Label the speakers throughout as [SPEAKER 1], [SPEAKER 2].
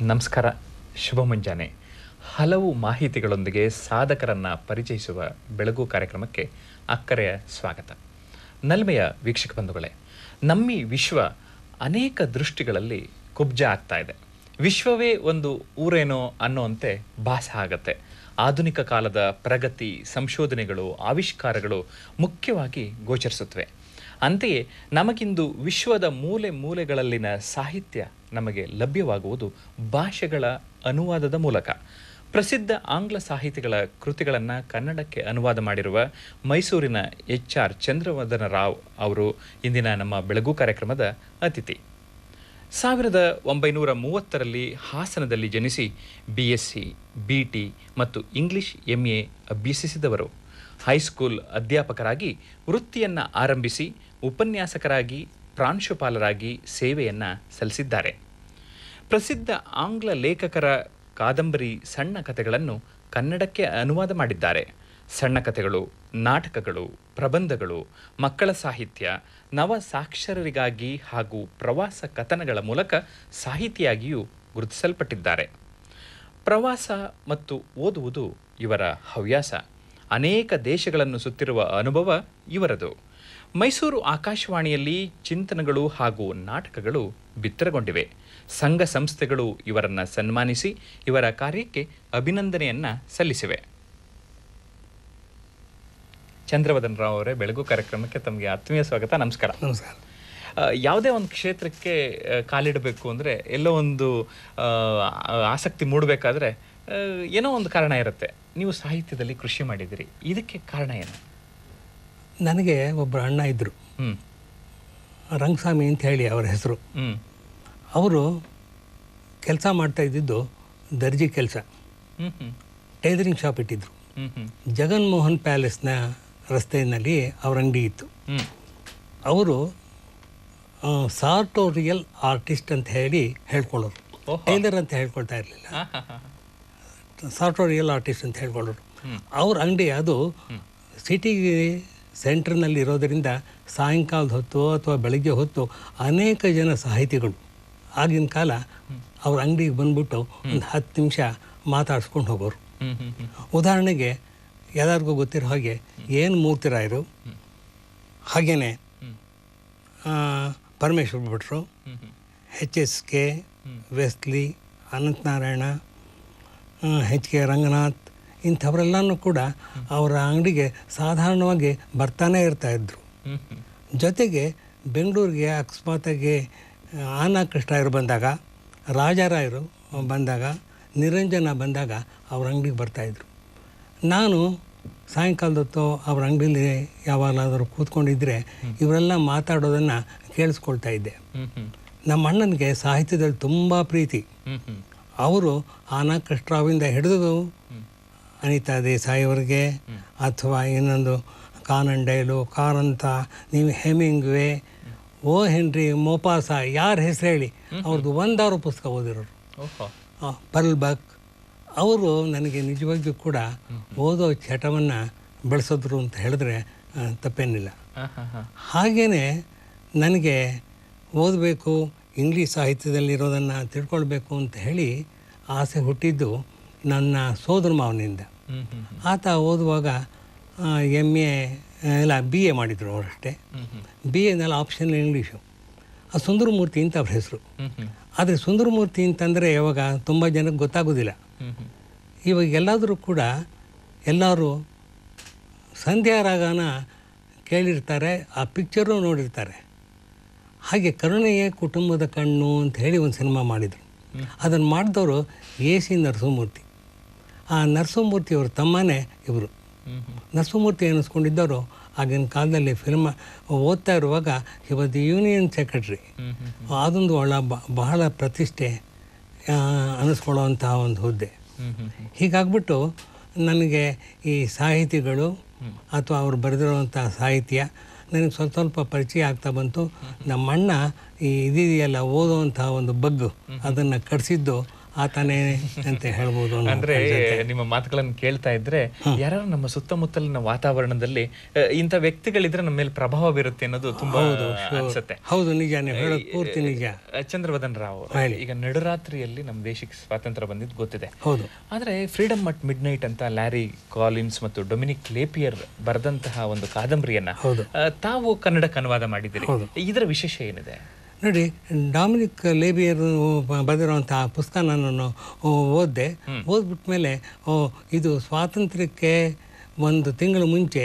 [SPEAKER 1] ನಮಸ್ಕಾರ ಶುಭ ಮುಂಜಾನೆ ಹಲವು ಮಾಹಿತಿಗಳೊಂದಿಗೆ ಸಾಧಕರನ್ನ ಪರಿಚಯಿಸುವ ಬೆಳಗು ಕಾರ್ಯಕ್ರಮಕ್ಕೆ ಅಕ್ಕರೆಯ ಸ್ವಾಗತ ನಲ್ಮೆಯ ವೀಕ್ಷಕ ಬಂಧುಗಳೇ ನಮ್ಮಿ ವಿಶ್ವ ಅನೇಕ ದೃಷ್ಟಿಗಳಲ್ಲಿ ಕುಬ್ಜ ಆಗ್ತಾ ಇದೆ ವಿಶ್ವವೇ ಒಂದು ಊರೇನೋ ಅನ್ನೋಂತೆ ಭಾಸ ಆಗತ್ತೆ ಆಧುನಿಕ ಕಾಲದ ಪ್ರಗತಿ ಸಂಶೋಧನೆಗಳು ಆವಿಷ್ಕಾರಗಳು ಮುಖ್ಯವಾಗಿ ಗೋಚರಿಸುತ್ತವೆ ಅಂತೆಯೇ ನಮಗಿಂದು ವಿಶ್ವದ ಮೂಲೆ ಮೂಲೆಗಳಲ್ಲಿನ ಸಾಹಿತ್ಯ ನಮಗೆ ಲಭ್ಯವಾಗುವುದು ಭಾಷೆಗಳ ಅನುವಾದದ ಮೂಲಕ ಪ್ರಸಿದ್ಧ ಆಂಗ್ಲ ಸಾಹಿತಿಗಳ ಕೃತಿಗಳನ್ನು ಕನ್ನಡಕ್ಕೆ ಅನುವಾದ ಮಾಡಿರುವ ಮೈಸೂರಿನ ಎಚ್ ಆರ್ ಚಂದ್ರವರ್ಧನ ರಾವ್ ಅವರು ಇಂದಿನ ನಮ್ಮ ಬೆಳಗು ಕಾರ್ಯಕ್ರಮದ ಅತಿಥಿ ಸಾವಿರದ ಒಂಬೈನೂರ ಮೂವತ್ತರಲ್ಲಿ ಹಾಸನದಲ್ಲಿ ಜನಿಸಿ B S C B T ಮತ್ತು ಇಂಗ್ಲಿಷ್ ಎಂ ಎ ಅಭ್ಯಸಿಸಿದವರು ಹೈಸ್ಕೂಲ್ ಅಧ್ಯಾಪಕರಾಗಿ ವೃತ್ತಿಯನ್ನು ಆರಂಭಿಸಿ ಉಪನ್ಯಾಸಕರಾಗಿ ಪ್ರಾಂಶುಪಾಲರಾಗಿ ಸೇವೆಯನ್ನು ಸಲ್ಲಿಸಿದ್ದಾರೆ ಪ್ರಸಿದ್ಧ ಆಂಗ್ಲ ಲೇಖಕರ ಕಾದಂಬರಿ ಸಣ್ಣ ಕಥೆಗಳನ್ನು ಕನ್ನಡಕ್ಕೆ ಅನುವಾದ ಮಾಡಿದ್ದಾರೆ ಸಣ್ಣ ಕಥೆಗಳು ನಾಟಕಗಳು ಪ್ರಬಂಧಗಳು ಮಕ್ಕಳ ಸಾಹಿತ್ಯ ನವ ಸಾಕ್ಷರರಿಗಾಗಿ ಹಾಗೂ ಪ್ರವಾಸ ಕಥನಗಳ ಮೂಲಕ ಸಾಹಿತಿಯಾಗಿಯೂ ಗುರುತಿಸಲ್ಪಟ್ಟಿದ್ದಾರೆ ಪ್ರವಾಸ ಮತ್ತು ಓದುವುದು ಇವರ ಹವ್ಯಾಸ ಅನೇಕ ದೇಶಗಳನ್ನು ಸುತ್ತಿರುವ ಅನುಭವ ಇವರದು ಮೈಸೂರು ಆಕಾಶವಾಣಿಯಲ್ಲಿ ಚಿಂತನಗಳು ಹಾಗೂ ನಾಟಕಗಳು ಬಿತ್ತರಗೊಂಡಿವೆ ಸಂಘ ಸಂಸ್ಥೆಗಳು ಇವರನ್ನು ಸನ್ಮಾನಿಸಿ ಇವರ ಕಾರ್ಯಕ್ಕೆ ಅಭಿನಂದನೆಯನ್ನ ಸಲ್ಲಿಸಿವೆ ಚಂದ್ರವದನ್ ರಾವ್ ಅವರೇ ಬೆಳಗು ಕಾರ್ಯಕ್ರಮಕ್ಕೆ ತಮಗೆ ಆತ್ಮೀಯ ಸ್ವಾಗತ ನಮಸ್ಕಾರ
[SPEAKER 2] ನಮಸ್ಕಾರ
[SPEAKER 1] ಆ, ಯಾವುದೇ ಒಂದು ಕ್ಷೇತ್ರಕ್ಕೆ ಆ, ಕಾಲಿಡಬೇಕು ಅಂದರೆ ಎಲ್ಲೋ ಒಂದು ಆ, ಆಸಕ್ತಿ ಮೂಡಬೇಕಾದ್ರೆ ಆ, ಏನೋ ಒಂದು ಕಾರಣ ಇರುತ್ತೆ ನೀವು ಸಾಹಿತ್ಯದಲ್ಲಿ ಕೃಷಿ ಮಾಡಿದಿರಿ ಇದಕ್ಕೆ ಕಾರಣ ಏನು
[SPEAKER 2] ನನಗೆ ಒಬ್ಬರು ಅಣ್ಣ ಇದ್ದರು
[SPEAKER 1] ಹ್ಮ್
[SPEAKER 2] ರಂಗಸ್ವಾಮಿ ಅಂತ ಹೇಳಿ ಅವರ ಹೆಸರು
[SPEAKER 1] ಹ್ಮ್
[SPEAKER 2] ಅವರು ಕೆಲಸ ಮಾಡ್ತಾ ಇದ್ದಿದ್ದು ದರ್ಜಿ ಕೆಲಸ
[SPEAKER 1] ಹ್ಮ್ ಹ್ಮ್
[SPEAKER 2] ಟೈಲರಿಂಗ್ ಶಾಪ್ ಇಟ್ಟಿದ್ರು
[SPEAKER 1] ಹ್ಮ್ ಹ್ಮ್
[SPEAKER 2] ಜಗನ್ಮೋಹನ್ ಪ್ಯಾಲೇಸ್ನ ರಸ್ತೆಯಲ್ಲಿ ಅವ್ರ ಅಂಗಡಿ ಇತ್ತು
[SPEAKER 1] ಹ್ಮ್
[SPEAKER 2] ಅವರು ಸಾರ್ಟೋರಿಯಲ್ ಆರ್ಟಿಸ್ಟ್ ಅಂತ ಹೇಳಿ ಹೇಳ್ಕೊಳ್ಳೋರು
[SPEAKER 1] ಓಹೋ.
[SPEAKER 2] ಟೈಲರ್ ಅಂತ ಹೇಳ್ಕೊಳ್ತಾ ಇರಲಿಲ್ಲ
[SPEAKER 1] ಹಾ, ಹಾ, ಹಾ.
[SPEAKER 2] ಸಾಫ್ಟ್ವೇರ್ ಆರ್ಟಿಸ್ಟ್ ಅಂತ ಹೇಳ್ಕೊಳ್ಳೋರು
[SPEAKER 1] ಹ್ಮ್.
[SPEAKER 2] ಅವ್ರ ಅಂಗಡಿ ಅದು ಸಿಟಿ ಸೆಂಟ್ರ್ನಲ್ಲಿ ಇರೋದರಿಂದ ಸಾಯಂಕಾಲದ ಹೊತ್ತು ಅಥವಾ ಬೆಳಗ್ಗೆ ಹೊತ್ತು ಅನೇಕ ಜನ ಸಾಹಿತಿಗಳು ಆಗಿನ ಕಾಲ ಅವ್ರ ಅಂಗಡಿಗೆ ಬಂದ್ಬಿಟ್ಟು ಒಂದು ಹತ್ತು ನಿಮಿಷ ಮಾತಾಡ್ಸ್ಕೊಂಡು ಹೋಗೋರು
[SPEAKER 1] ಹ್ಮ್ ಹ್ಮ್ ಹ್ಮ್
[SPEAKER 2] ಉದಾಹರಣೆಗೆ ಎಲ್ಲರಿಗೂ ಗೊತ್ತಿರೋ ಹಾಗೆ ಏನು ಮೂರ್ತಿರಾಯರು ಹಾಗೆಯೇ
[SPEAKER 1] ಹ್ಮ್.
[SPEAKER 2] ಪರಮೇಶ್ವರ ಭಟ್ರು
[SPEAKER 1] ಹ್ಮ್ ಹ್ಮ್
[SPEAKER 2] H S K Wesley Anantanarayana H K Ranganath ಇಂಥವರೆಲ್ಲನೂ ಕೂಡ ಅವರ ಅಂಗಡಿಗೆ ಸಾಧಾರಣವಾಗಿ ಬರ್ತಾನೆ ಇರ್ತಾಯಿದ್ರು
[SPEAKER 1] ಹ್ಮ್ ಹ್ಮ್
[SPEAKER 2] ಜೊತೆಗೆ ಬೆಂಗಳೂರಿಗೆ ಅಕಸ್ಮಾತಾಗಿ ಆನಾ ಕೃಷ್ಣರಾಯರು ಬಂದಾಗ ರಾಜಾರಾಯರು ಬಂದಾಗ ನಿರಂಜನ ಬಂದಾಗ ಅವ್ರ ಅಂಗಡಿಗೆ ಬರ್ತಾಯಿದ್ರು ನಾನು ಸಾಯಂಕಾಲದ ಹೊತ್ತು ಅವ್ರ ಅಂಗಡಿಲಿ ಯಾವಾಗಲಾದರೂ ಕೂತ್ಕೊಂಡಿದ್ದರೆ ಇವರೆಲ್ಲ ಮಾತಾಡೋದನ್ನು ಕೇಳಿಸ್ಕೊಳ್ತಾ ಇದ್ದೆ
[SPEAKER 1] ಹ್ಮ್ ಹ್ಮ್
[SPEAKER 2] ನಮ್ಮ ಅಣ್ಣನಿಗೆ ಸಾಹಿತ್ಯದಲ್ಲಿ ತುಂಬ ಪ್ರೀತಿ
[SPEAKER 1] ಹ್ಮ್ ಹ್ಮ್
[SPEAKER 2] ಅವರು ಆನಾ ಕೃಷ್ಣರಾವಿಂದ ಹಿಡಿದು ಅನಿತಾ ದೇಸಾಯಿಯವರಿಗೆ ಅಥವಾ ಇನ್ನೊಂದು ಕಾನಂಡೈಲು ಕಾರಂತ ನೀವು ಹೆಮಿಂಗ್ವೆ ಓ ಹೆನ್ರಿ ಮೋಪಾಸ ಯಾರ ಹೆಸರು ಹೇಳಿ ಅವ್ರದ್ದು ಒಂದಾರು ಪುಸ್ತಕ ಓದಿರೋರು
[SPEAKER 1] ಓಹೋ
[SPEAKER 2] ಆ, ಪರ್ಲ್ ಬಕ್ ಅವರು ನನಗೆ ನಿಜವಾಗಿಯೂ ಕೂಡ ಓದೋ ಚಟವನ್ನು ಬೆಳೆಸಿದ್ರು ಅಂತ ಹೇಳಿದ್ರೆ ಆ, ತಪ್ಪೇನಿಲ್ಲ
[SPEAKER 1] ಹಾ ಹಾ ಹಾ
[SPEAKER 2] ಹಾಗೆಯೇ ನನಗೆ ಓದಬೇಕು ಇಂಗ್ಲೀಷ್ ಸಾಹಿತ್ಯದಲ್ಲಿರೋದನ್ನು ತಿಳ್ಕೊಳ್ಬೇಕು ಅಂತ ಹೇಳಿ ಆಸೆ ಹುಟ್ಟಿದ್ದು ನನ್ನ ಸೋದರ ಮಾವನಿಂದ
[SPEAKER 1] ಹ್ಮ್ ಹ್ಮ್
[SPEAKER 2] ಆತ ಓದುವಾಗ ಎಮ್ ಎ ಇಲ್ಲ ಬಿ ಎ ಮಾಡಿದರು ಅವರಷ್ಟೇ
[SPEAKER 1] ಹ್ಮ್ ಹ್ಮ್
[SPEAKER 2] ಬಿ ಎನಲ್ಲಿ ಆಪ್ಷನ್ ಇಂಗ್ಲೀಷು ಆ ಸುಂದರಮೂರ್ತಿ ಅಂತ ಅವ್ರ ಹೆಸರು
[SPEAKER 1] ಹ್ಮ್ ಹ್ಮ್
[SPEAKER 2] ಆದರೆ ಸುಂದರಮೂರ್ತಿ ಅಂತಂದರೆ ಇವಾಗ ತುಂಬ ಜನಕ್ಕೆ ಗೊತ್ತಾಗೋದಿಲ್ಲ
[SPEAKER 1] ಹ್ಮ್ ಹ್ಮ್
[SPEAKER 2] ಇವಾಗ ಎಲ್ಲಾದರೂ ಕೂಡ ಎಲ್ಲರೂ ಸಂಧ್ಯಾ ರಾಗನ ಕೇಳಿರ್ತಾರೆ ಆ ಪಿಕ್ಚರು ನೋಡಿರ್ತಾರೆ ಹಾಗೆ ಕರುಣೆಯೇ ಕುಟುಂಬದ ಕಣ್ಣು ಅಂತ ಹೇಳಿ ಒಂದು ಸಿನಿಮಾ ಮಾಡಿದರು ಅದನ್ನು ಮಾಡಿದವರು ಎ ಸಿ ನರಸಿಂಹಮೂರ್ತಿ ಆ ನರಸಿಂಹಮೂರ್ತಿಯವ್ರ ತಮ್ಮನೇ ಇವರು
[SPEAKER 1] ಹ್ಮ್ ಹ್ಮ್
[SPEAKER 2] ನರಸಿಂಹಮೂರ್ತಿ ಅನ್ನಿಸ್ಕೊಂಡಿದ್ದವರು ಆಗಿನ ಕಾಲದಲ್ಲಿ ಫಿಲ್ಮ್ ಓದ್ತಾ ಇರುವಾಗ ಇವತ್ತು ಯೂನಿಯನ್ ಸೆಕ್ರೆಟ್ರಿ
[SPEAKER 1] ಹ್ಮ್ ಹ್ಮ್
[SPEAKER 2] ಅದೊಂದು ಒಳ ಬ- ಬಹಳ ಪ್ರತಿಷ್ಠೆ ಆ, ಅನ್ನಿಸ್ಕೊಳ್ಳುವಂತಹ ಒಂದು ಹುದ್ದೆ
[SPEAKER 1] ಹ್ಮ್ ಹ್ಮ್
[SPEAKER 2] ಹೀಗಾಗ್ಬಿಟ್ಟು ನನಗೆ ಈ ಸಾಹಿತಿಗಳು ಅಥವಾ ಅವ್ರು ಬರೆದಿರುವಂಥ ಸಾಹಿತ್ಯ ನನಗೆ ಸ್ವಲ್ಪ ಸ್ವಲ್ಪ ಪರಿಚಯ ಆಗ್ತಾ ಬಂತು ನಮ್ಮ ಅಣ್ಣ ಈ ಇದೆಯಲ್ಲ ಓದುವಂಥ ಒಂದು ಬಗ್ಗು ಅದನ್ನು ಕಡಿಸಿದ್ದು ಆತನೇ ಅಂತ ಹೇಳ್ಬೋದು ಅನ್ನೋ
[SPEAKER 1] ಅಂದ್ರೆ ನಿಮ್ಮ ಮಾತುಗಳನ್ನು ಕೇಳ್ತಾ ಇದ್ರೆ ಯಾರು ನಮ್ಮ ಸುತ್ತಮುತ್ತಲಿನ ವಾತಾವರಣದಲ್ಲಿ ಅಹ್, ಇಂಥ ವ್ಯಕ್ತಿಗಳಿದ್ರೆ ನಮ್ಮ ಮೇಲೆ ಪ್ರಭಾವ ಬೀರುತ್ತೆ ಅನ್ನೋದು ತುಂಬಾ ಅನ್ಸುತ್ತೆ
[SPEAKER 2] ಹೌದು ನಿಜ ನೀವು ಹೇಳೋದು ಪೂರ್ತಿ ನಿಜ
[SPEAKER 1] ಅಹ್, ಚಂದ್ರವದನ್ ರಾವ್ ಅವರು ಈಗ ನಡುರಾತ್ರಿಯಲ್ಲಿ ನಮ್ಮ ದೇಶಕ್ಕೆ ಸ್ವಾತಂತ್ರ್ಯ ಬಂದಿದ್ದು ಗೊತ್ತಿದೆ
[SPEAKER 2] ಹೌದು
[SPEAKER 1] ಆದ್ರೆ ಫ್ರೀಡಮ್ ಅಟ್ ಮಿಡ್ ನೈಟ್ ಅಂತ ಲ್ಯಾರಿ ಕಾಲಿನ್ಸ್ ಮತ್ತು ಡೊಮಿನಿಕ್ ಲೇಪಿಯರ್ ಬರೆದಂತಹ ಒಂದು ಕಾದಂಬರಿಯನ್ನ
[SPEAKER 2] ಹೌದು.
[SPEAKER 1] ಅಹ್, ತಾವು ಕನ್ನಡಕ್ಕೆ ಅನುವಾದ ಮಾಡಿದ್ದೀರಿ ಇದರ ವಿಶೇಷ ಏನಿದೆ
[SPEAKER 2] ನೋಡಿ ಡಾಮಿನಿಕ್ ಲೇಬಿಯರ್ ಬರೆದಿರುವಂಥ ಪುಸ್ತಕ ನಾನು ಓದಿದೆ ಓದ್ಬಿಟ್ಮೇಲೆ ಓ ಇದು ಸ್ವಾತಂತ್ರ್ಯಕ್ಕೆ ಒಂದು ತಿಂಗಳು ಮುಂಚೆ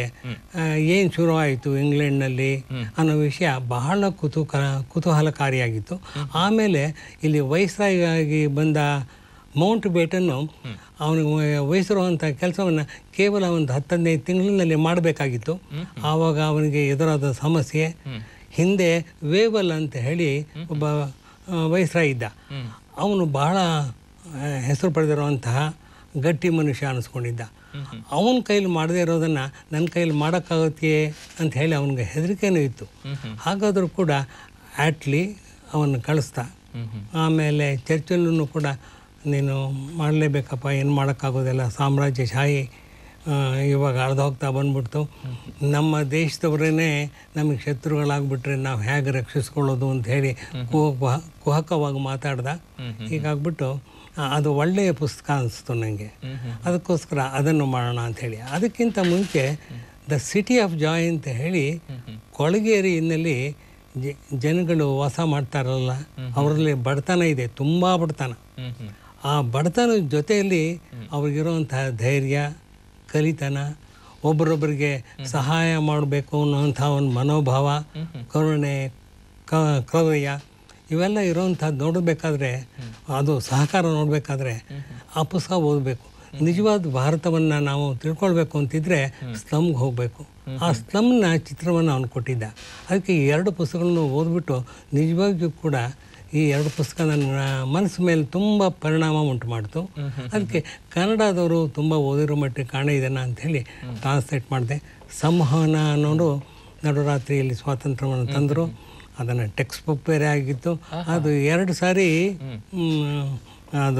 [SPEAKER 2] ಏನು ಶುರುವಾಯಿತು ಇಂಗ್ಲೆಂಡ್ನಲ್ಲಿ ಅನ್ನೋ ವಿಷಯ ಬಹಳ ಕುತೂಹಲ ಕುತೂಹಲಕಾರಿಯಾಗಿತ್ತು ಆಮೇಲೆ ಇಲ್ಲಿ ವಯಸ್ಸಾಗಿ ಬಂದ ಮೌಂಟ್ ಬೇಟನ್ನು ಅವನಿಗೆ ವಹಿಸಿರುವಂಥ ಕೆಲಸವನ್ನು ಕೇವಲ ಒಂದು ಹತ್ತು ಹದಿನೈದು ತಿಂಗಳಿನಲ್ಲಿ ಮಾಡಬೇಕಾಗಿತ್ತು ಆವಾಗ ಅವನಿಗೆ ಎದುರಾದ ಸಮಸ್ಯೆ ಹಿಂದೆ ವೇವಲ್ ಅಂತ ಹೇಳಿ ಒಬ್ಬ ವಯಸ್ಸಾಯ ಇದ್ದ ಅವನು ಬಹಳ ಆ, ಹೆಸರು ಪಡೆದಿರುವಂತಹ ಗಟ್ಟಿ ಮನುಷ್ಯ ಅನ್ನಿಸ್ಕೊಂಡಿದ್ದ ಅವನ ಕೈಲಿ ಮಾಡದೇ ಇರೋದನ್ನು ನನ್ನ ಕೈಲಿ ಮಾಡೋಕ್ಕಾಗತ್ತೆ ಅಂತ ಹೇಳಿ ಅವನಿಗೆ ಹೆದರಿಕೆನೂ ಇತ್ತು ಹಾಗಾದರೂ ಕೂಡ ಆಟ್ಲಿ ಅವನ್ನ ಕಳಿಸ್ದ ಆಮೇಲೆ ಚರ್ಚಲ್ಲೂ ಕೂಡ ನೀನು ಮಾಡಲೇಬೇಕಪ್ಪ ಏನು ಮಾಡೋಕ್ಕಾಗೋದಿಲ್ಲ ಸಾಮ್ರಾಜ್ಯಶಾಹಿ ಆ, ಇವಾಗ ಅರ್ಧ ಹೋಗ್ತಾ ಬಂದ್ಬಿಡ್ತು ನಮ್ಮ ದೇಶದವರೇ ನಮಗೆ ಶತ್ರುಗಳಾಗ್ಬಿಟ್ರೆ ನಾವು ಹೇಗೆ ರಕ್ಷಿಸ್ಕೊಳ್ಳೋದು ಅಂತ ಹೇಳಿ ಕುಹ ಕುಹಕವಾಗಿ ಮಾತಾಡ್ದ ಹೀಗಾಗ್ಬಿಟ್ಟು ಆ, ಅದು ಒಳ್ಳೆಯ ಪುಸ್ತಕ ಅನಿಸ್ತು ನನಗೆ ಅದಕ್ಕೋಸ್ಕರ ಅದನ್ನು ಮಾಡೋಣ ಅಂಥೇಳಿ ಅದಕ್ಕಿಂತ ಮುಂಚೆ ದ ಸಿಟಿ ಆಫ್ ಜಾಯ್ ಅಂತ ಹೇಳಿ ಕೊಳಗೇರಿಯಲ್ಲಿ ಜ ಜನಗಳು ವಾಸ ಮಾಡ್ತಾರಲ್ಲ ಅವರಲ್ಲಿ ಬಡತನ ಇದೆ ತುಂಬ ಬಡತನ
[SPEAKER 1] ಹ್ಮ್ ಹ್ಮ್
[SPEAKER 2] ಆ ಬಡತನದ ಜೊತೆಯಲ್ಲಿ ಅವ್ರಿಗಿರುವಂತಹ ಧೈರ್ಯ ಕಲಿತನ ಒಬ್ಬರೊಬ್ಬರಿಗೆ ಸಹಾಯ ಮಾಡಬೇಕು ಅನ್ನೋಂಥ ಒಂದು ಮನೋಭಾವ ಕರುಣೆ ಕ ಕ್ರೌರ್ಯ ಇವೆಲ್ಲ ಇರೋವಂಥದ್ದು ನೋಡಬೇಕಾದ್ರೆ ಅದು ಸಹಕಾರ ನೋಡಬೇಕಾದ್ರೆ ಆ ಪುಸ್ತಕ ಓದಬೇಕು ನಿಜವಾದ ಭಾರತವನ್ನು ನಾವು ತಿಳ್ಕೊಳ್ಬೇಕು ಅಂತಿದ್ರೆ ಸ್ಲಮ್ಗೆ ಹೋಗಬೇಕು ಆ ಸ್ಲಮ್ನ ಚಿತ್ರವನ್ನು ಅವನು ಕೊಟ್ಟಿದ್ದ ಅದಕ್ಕೆ ಈ ಎರಡು ಪುಸ್ತಕಗಳನ್ನು ಓದ್ಬಿಟ್ಟು ನಿಜವಾಗಿಯೂ ಕೂಡ ಈ ಎರಡು ಪುಸ್ತಕ ನನ್ನ ಮನಸ್ಸು ಮೇಲೆ ತುಂಬ ಪರಿಣಾಮ ಉಂಟು ಮಾಡ್ತು ಅದಕ್ಕೆ ಕನ್ನಡದವರು ತುಂಬ ಓದಿರೋ ಮಟ್ಟಿಗೆ ಕಾಣ ಇದನ್ನು ಅಂಥೇಳಿ ಟ್ರಾನ್ಸ್ಲೇಟ್ ಮಾಡಿದೆ ಸಂವಹನ ಅನ್ನೋರು ನಡುರಾತ್ರಿಯಲ್ಲಿ ಸ್ವಾತಂತ್ರ್ಯವನ್ನು ತಂದರು ಅದನ್ನು ಟೆಕ್ಸ್ಟ್ ಬುಕ್ ಬೇರೆ ಆಗಿತ್ತು ಅದು ಎರಡು ಸಾರಿ ಮ್, ಅದು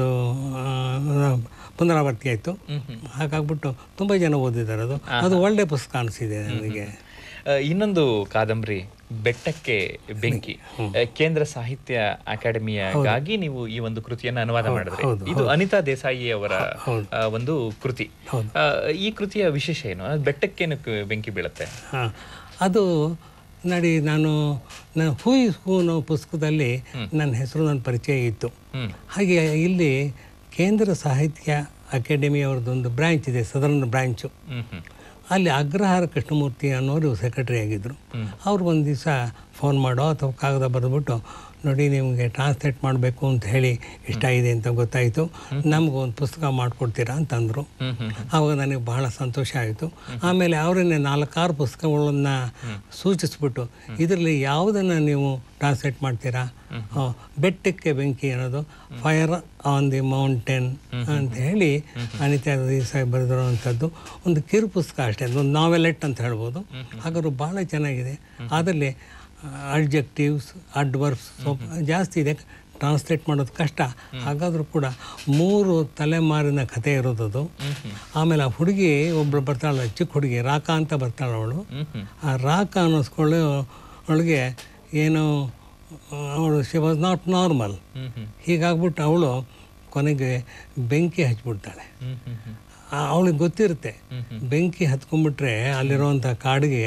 [SPEAKER 2] ಆ, ಪುನರಾವರ್ತಿ ಆಯಿತು ಹಾಗಾಗ್ಬಿಟ್ಟು ತುಂಬ ಜನ ಓದಿದ್ದಾರೆ ಅದು ಅದು ಒಳ್ಳೆ ಪುಸ್ತಕ ಅನಿಸಿದೆ ನನಗೆ
[SPEAKER 1] ಅಹ್, ಇನ್ನೊಂದು ಕಾದಂಬರಿ ಬೆಟ್ಟಕ್ಕೆ ಬೆಂಕಿ ಅಹ್, ಕೇಂದ್ರ ಸಾಹಿತ್ಯ ಅಕಾಡೆಮಿಯಾಗಾಗಿ ನೀವು ಈ ಒಂದು ಕೃತಿಯನ್ನು ಅನುವಾದ ಮಾಡಿದ್ರಿ ಇದು ಅನಿತಾ ದೇಸಾಯಿ ಅವರ ಅಹ್, ಒಂದು ಕೃತಿ ಅಹ್, ಈ ಕೃತಿಯ ವಿಶೇಷ ಏನು ಅಹ್, ಬೆಟ್ಟಕ್ಕೇನಕ್ಕೆ ಬೆಂಕಿ ಬೀಳುತ್ತೆ
[SPEAKER 2] ಹಾಂ ಅದು ನೋಡಿ ನಾನು ನಾನು ಹೂ ಇಸ್ ಹೂ ಅನ್ನೋ ಪುಸ್ತಕದಲ್ಲಿ ನನ್ನ ಹೆಸರು ನನ್ನ ಪರಿಚಯ ಇತ್ತು
[SPEAKER 1] ಹ್ಮ್
[SPEAKER 2] ಹಾಗೆ ಇಲ್ಲಿ ಕೇಂದ್ರ ಸಾಹಿತ್ಯ ಅಕಾಡೆಮಿ ಅವ್ರದ್ದೊಂದು ಬ್ರ್ಯಾಂಚ್ ಇದೆ ಸದರ್ನ್ ಬ್ರ್ಯಾಂಚು
[SPEAKER 1] ಹ್ಮ್ ಹ್ಮ್
[SPEAKER 2] ಅಲ್ಲಿ ಅಗ್ರಹಾರ ಕೃಷ್ಣಮೂರ್ತಿ ಅನ್ನೋರು ಸೆಕ್ರೆಟರಿ ಆಗಿದ್ದರು ಅವ್ರು ಒಂದು ದಿವಸ ಫೋನ್ ಮಾಡೋ ಅಥವಾ ಕಾಗದ ಬರೆದ್ಬಿಟ್ಟು ನೋಡಿ ನಿಮಗೆ ಟ್ರಾನ್ಸ್ಲೇಟ್ ಮಾಡಬೇಕು ಅಂತ ಹೇಳಿ ಇಷ್ಟ ಇದೆ ಅಂತ ಗೊತ್ತಾಯಿತು ನಮಗೊಂದು ಪುಸ್ತಕ ಮಾಡಿಕೊಡ್ತೀರಾ ಅಂತಂದರು
[SPEAKER 1] ಹ್ಮ್ ಹ್ಮ್
[SPEAKER 2] ಆವಾಗ ನನಗೆ ಬಹಳ ಸಂತೋಷ ಆಯಿತು ಆಮೇಲೆ ಅವರನ್ನೇ ನಾಲ್ಕಾರು ಪುಸ್ತಕಗಳನ್ನು ಸೂಚಿಸ್ಬಿಟ್ಟು ಇದರಲ್ಲಿ ಯಾವುದನ್ನು ನೀವು ಟ್ರಾನ್ಸ್ಲೇಟ್ ಮಾಡ್ತೀರಾ ಆ, ಬೆಟ್ಟಕ್ಕೆ ಬೆಂಕಿ ಅನ್ನೋದು ಫೈರ್ ಆನ್ ದಿ ಮೌಂಟೇನ್ ಅಂತ ಹೇಳಿ ಅನಿತಾ ದೇಸಾಯಿ ಬರೆದಿರುವಂಥದ್ದು ಒಂದು ಕಿರು ಪುಸ್ತಕ ಅಷ್ಟೇ ಒಂದು ನಾವೆಲೆಟ್ ಅಂತ ಹೇಳ್ಬೋದು ಹಾಗಾದ್ರೂ ಭಾಳ ಚೆನ್ನಾಗಿದೆ ಅದರಲ್ಲಿ ಅಡ್ಜೆಕ್ಟಿವ್ಸ್ ಅಡ್ವರ್ಬ್ಸ್ ಸ್ವಲ್ಪ ಜಾಸ್ತಿ ಇದೆ ಟ್ರಾನ್ಸ್ಲೇಟ್ ಮಾಡೋದು ಕಷ್ಟ ಹಾಗಾದರೂ ಕೂಡ ಮೂರು ತಲೆಮಾರಿನ ಕಥೆ ಇರೋದದು ಆಮೇಲೆ ಆ ಹುಡುಗಿ ಒಬ್ಬಳು ಬರ್ತಾಳೆ ಚಿಕ್ಕ ಹುಡುಗಿ ರಾಕ ಅಂತ ಬರ್ತಾಳೆ ಅವಳು
[SPEAKER 1] ಹ್ಮ್ ಹ್ಮ್
[SPEAKER 2] ಆ ರಾಕ ಅನ್ನಿಸ್ಕೊಳ್ಳೋ ಅವಳಿಗೆ ಏನು ಅವಳು ಶಿ ವಾಸ್ ನಾಟ್ ನಾರ್ಮಲ್
[SPEAKER 1] ಹ್ಮ್ ಹ್ಮ್
[SPEAKER 2] ಹೀಗಾಗ್ಬಿಟ್ಟು ಅವಳು ಕೊನೆಗೆ ಬೆಂಕಿ ಹಚ್ಬಿಡ್ತಾಳೆ
[SPEAKER 1] ಹ್ಮ್ ಹ್ಮ್ ಹ್ಮ್
[SPEAKER 2] ಅವಳಿಗೆ ಗೊತ್ತಿರುತ್ತೆ ಬೆಂಕಿ ಹತ್ಕೊಂಡ್ಬಿಟ್ರೆ ಅಲ್ಲಿರುವಂಥ ಕಾಡಿಗೆ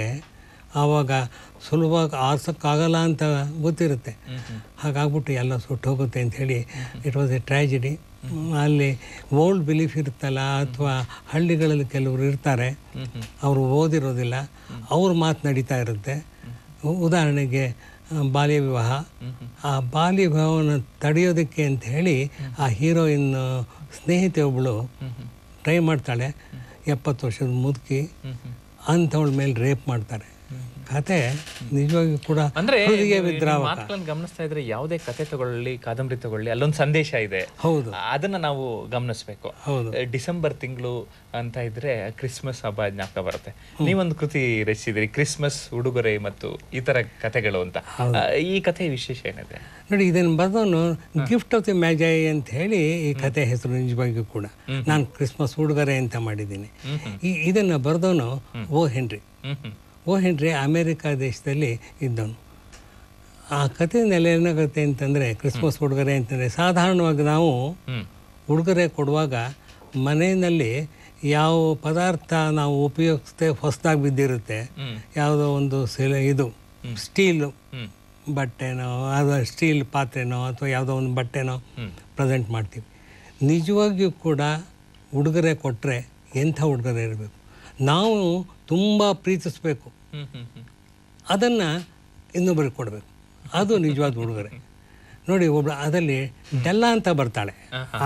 [SPEAKER 2] ಆವಾಗ ಸುಲಭವಾಗಿ ಆರ್ಸೋಕ್ಕಾಗಲ್ಲ ಅಂತ ಗೊತ್ತಿರುತ್ತೆ ಹಾಗಾಗ್ಬಿಟ್ಟು ಎಲ್ಲ ಸುಟ್ಟು ಹೋಗುತ್ತೆ ಅಂಥೇಳಿ ಇಟ್ ವಾಸ್ ಎ ಟ್ರ್ಯಾಜಿಡಿ ಅಲ್ಲಿ ಓಲ್ಡ್ ಬಿಲೀಫ್ ಇರುತ್ತಲ್ಲ ಅಥವಾ ಹಳ್ಳಿಗಳಲ್ಲಿ ಕೆಲವರು ಇರ್ತಾರೆ ಅವರು ಓದಿರೋದಿಲ್ಲ ಅವ್ರ ಮಾತು ನಡೀತಾ ಇರುತ್ತೆ ಉ- ಉದಾಹರಣೆಗೆ ಆ, ಬಾಲ್ಯ ವಿವಾಹ ಆ ಬಾಲ್ಯ ವಿವಾಹವನ್ನು ತಡೆಯೋದಕ್ಕೆ ಅಂತ ಹೇಳಿ ಆ ಹೀರೋಯಿನ್ ಸ್ನೇಹಿತೆ ಒಬ್ಬಳು ಟ್ರೈ ಮಾಡ್ತಾಳೆ ಎಪ್ಪತ್ತು ವರ್ಷದ ಮುದುಕಿ ಅಂಥವಳ ಮೇಲೆ ರೇಪ್ ಮಾಡ್ತಾರೆ ಕತೆ ನಿಜವಾಗಿಯೂ ಕೂಡ
[SPEAKER 1] ಅಂದ್ರೆ
[SPEAKER 2] ಹೃದಯ
[SPEAKER 1] ನೀವು- ನಿಮ್ಮ
[SPEAKER 2] ವಿದ್ರಾವಕ
[SPEAKER 1] ಮಾತುಗಳನ್ನ ಗಮನಿಸ್ತಾ ಇದ್ರೆ ಯಾವುದೇ ಕತೆ ತಗೊಳ್ಳಿ ಕಾದಂಬರಿ ತಗೊಳ್ಳಿ ಅಲ್ಲೊಂದು ಸಂದೇಶ ಇದೆ
[SPEAKER 2] ಹೌದು
[SPEAKER 1] ಅದನ್ನ ನಾವು ಗಮನಿಸ್ಬೇಕು
[SPEAKER 2] ಹೌದು
[SPEAKER 1] ಅಹ್, ಡಿಸೆಂಬರ್ ತಿಂಗಳು ಅಂತ ಇದ್ರೆ ಕ್ರಿಸ್ಮಸ್ ಹಬ್ಬ ಜ್ಞಾಪಕ ಬರುತ್ತೆ ನೀವೊಂದು ಕೃತಿ ರಚಿಸಿದ್ರಿ ಕ್ರಿಸ್ಮಸ್ ಉಡುಗೊರೆ ಮತ್ತು ಈ ತರ ಕಥೆಗಳು ಅಂತ ಅಹ್, ಈ ಕಥೆ ವಿಶೇಷ ಏನಿದೆ
[SPEAKER 2] ನೋಡಿ ಇದನ್ನು ಬರೆದವನು ಗಿಫ್ಟ್ ಆಫ್ ದಿ ಮ್ಯಾಜೈ ಅಂತ ಹೇಳಿ ಈ ಕತೆ ಹೆಸರು ನಿಜವಾಗಿಯೂ ಕೂಡ ನಾನು ಕ್ರಿಸ್ಮಸ್ ಉಡುಗೊರೆ ಅಂತ ಮಾಡಿದ್ದೀನಿ ಈ ಇದನ್ನು ಬರೆದವನು ಓ ಹೆನ್ರಿ
[SPEAKER 1] ಹ್ಮ್ ಹ್ಮ್
[SPEAKER 2] ಓ ಹೆನ್ರಿ ಅಮೇರಿಕಾ ದೇಶದಲ್ಲಿ ಇದ್ದವನು ಆ ಕಥೆಯಲ್ಲಿ ಏನಾಗುತ್ತೆ ಅಂತಂದರೆ ಕ್ರಿಸ್ಮಸ್ ಉಡುಗೊರೆ ಅಂತಂದರೆ ಸಾಧಾರಣವಾಗಿ ನಾವು
[SPEAKER 1] ಹ್ಮ್
[SPEAKER 2] ಉಡುಗೊರೆ ಕೊಡುವಾಗ ಮನೆಯಲ್ಲಿ ಯಾವ ಪದಾರ್ಥ ನಾವು ಉಪಯೋಗಿಸ್ತೆ ಹೊಸದಾಗಿ ಬಿದ್ದಿರುತ್ತೆ
[SPEAKER 1] ಹ್ಮ್.
[SPEAKER 2] ಯಾವುದೋ ಒಂದು ಸಿಲ ಇದು ಸ್ಟೀಲು
[SPEAKER 1] ಹ್ಮ್
[SPEAKER 2] ಬಟ್ಟೆನೋ ಅದು ಸ್ಟೀಲ್ ಪಾತ್ರೆನೋ ಅಥವಾ ಯಾವುದೋ ಒಂದು ಬಟ್ಟೆನೋ
[SPEAKER 1] ಹ್ಮ್.
[SPEAKER 2] ಪ್ರೆಸೆಂಟ್ ಮಾಡ್ತೀವಿ ನಿಜವಾಗಿಯೂ ಕೂಡ ಉಡುಗೊರೆ ಕೊಟ್ಟರೆ ಎಂಥ ಉಡುಗೊರೆ ಇರಬೇಕು ನಾವು ತುಂಬ ಪ್ರೀತಿಸಬೇಕು
[SPEAKER 1] ಹ್ಮ್ ಹ್ಮ್ ಹ್ಮ್
[SPEAKER 2] ಅದನ್ನು ಇನ್ನೊಬ್ಬರಿಗೆ ಕೊಡಬೇಕು ಅದು ನಿಜವಾದ ಉಡುಗೊರೆ ನೋಡಿ ಒಬ್ಬ ಅದರಲ್ಲಿ ಡೆಲ್ಲ ಅಂತ ಬರ್ತಾಳೆ ಆ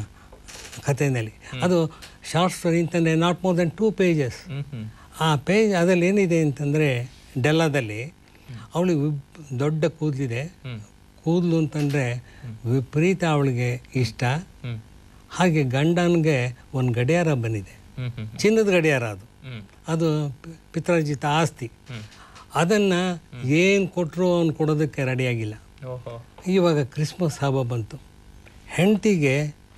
[SPEAKER 2] ಕಥೆಯಲ್ಲಿ ಅದು ಶಾರ್ಟ್ ಸ್ಟೋರಿ ಅಂತಂದರೆ not more than two pages
[SPEAKER 1] ಹ್ಮ್ ಹ್ಮ್
[SPEAKER 2] ಆ ಪೇಜ್ ಅದರಲ್ಲಿ ಏನಿದೆ ಅಂತಂದರೆ ಡೆಲ್ಲದಲ್ಲಿ ಅವಳಿಗೆ ವಿಪ್- ದೊಡ್ಡ ಕೂದಲಿದೆ
[SPEAKER 1] ಹ್ಮ್
[SPEAKER 2] ಕೂದಲು ಅಂತಂದರೆ ವಿಪರೀತ ಅವಳಿಗೆ ಇಷ್ಟ
[SPEAKER 1] ಹ್ಮ್
[SPEAKER 2] ಹಾಗೆ ಗಂಡನಿಗೆ ಒಂದು ಗಡಿಯಾರ ಬಂದಿದೆ
[SPEAKER 1] ಹ್ಮ್ ಹ್ಮ್
[SPEAKER 2] ಚಿನ್ನದ ಗಡಿಯಾರ ಅದು
[SPEAKER 1] ಹ್ಮ್
[SPEAKER 2] ಅದು ಪಿ- ಪಿತ್ರಾರ್ಜಿತ ಆಸ್ತಿ
[SPEAKER 1] ಹ್ಮ್
[SPEAKER 2] ಅದನ್ನು ಏನು ಕೊಟ್ಟರು ಅವ್ನು ಕೊಡೋದಕ್ಕೆ ರೆಡಿಯಾಗಿಲ್ಲ
[SPEAKER 1] ಓಹೋ
[SPEAKER 2] ಇವಾಗ ಕ್ರಿಸ್ಮಸ್ ಹಬ್ಬ ಬಂತು ಹೆಂಡತಿಗೆ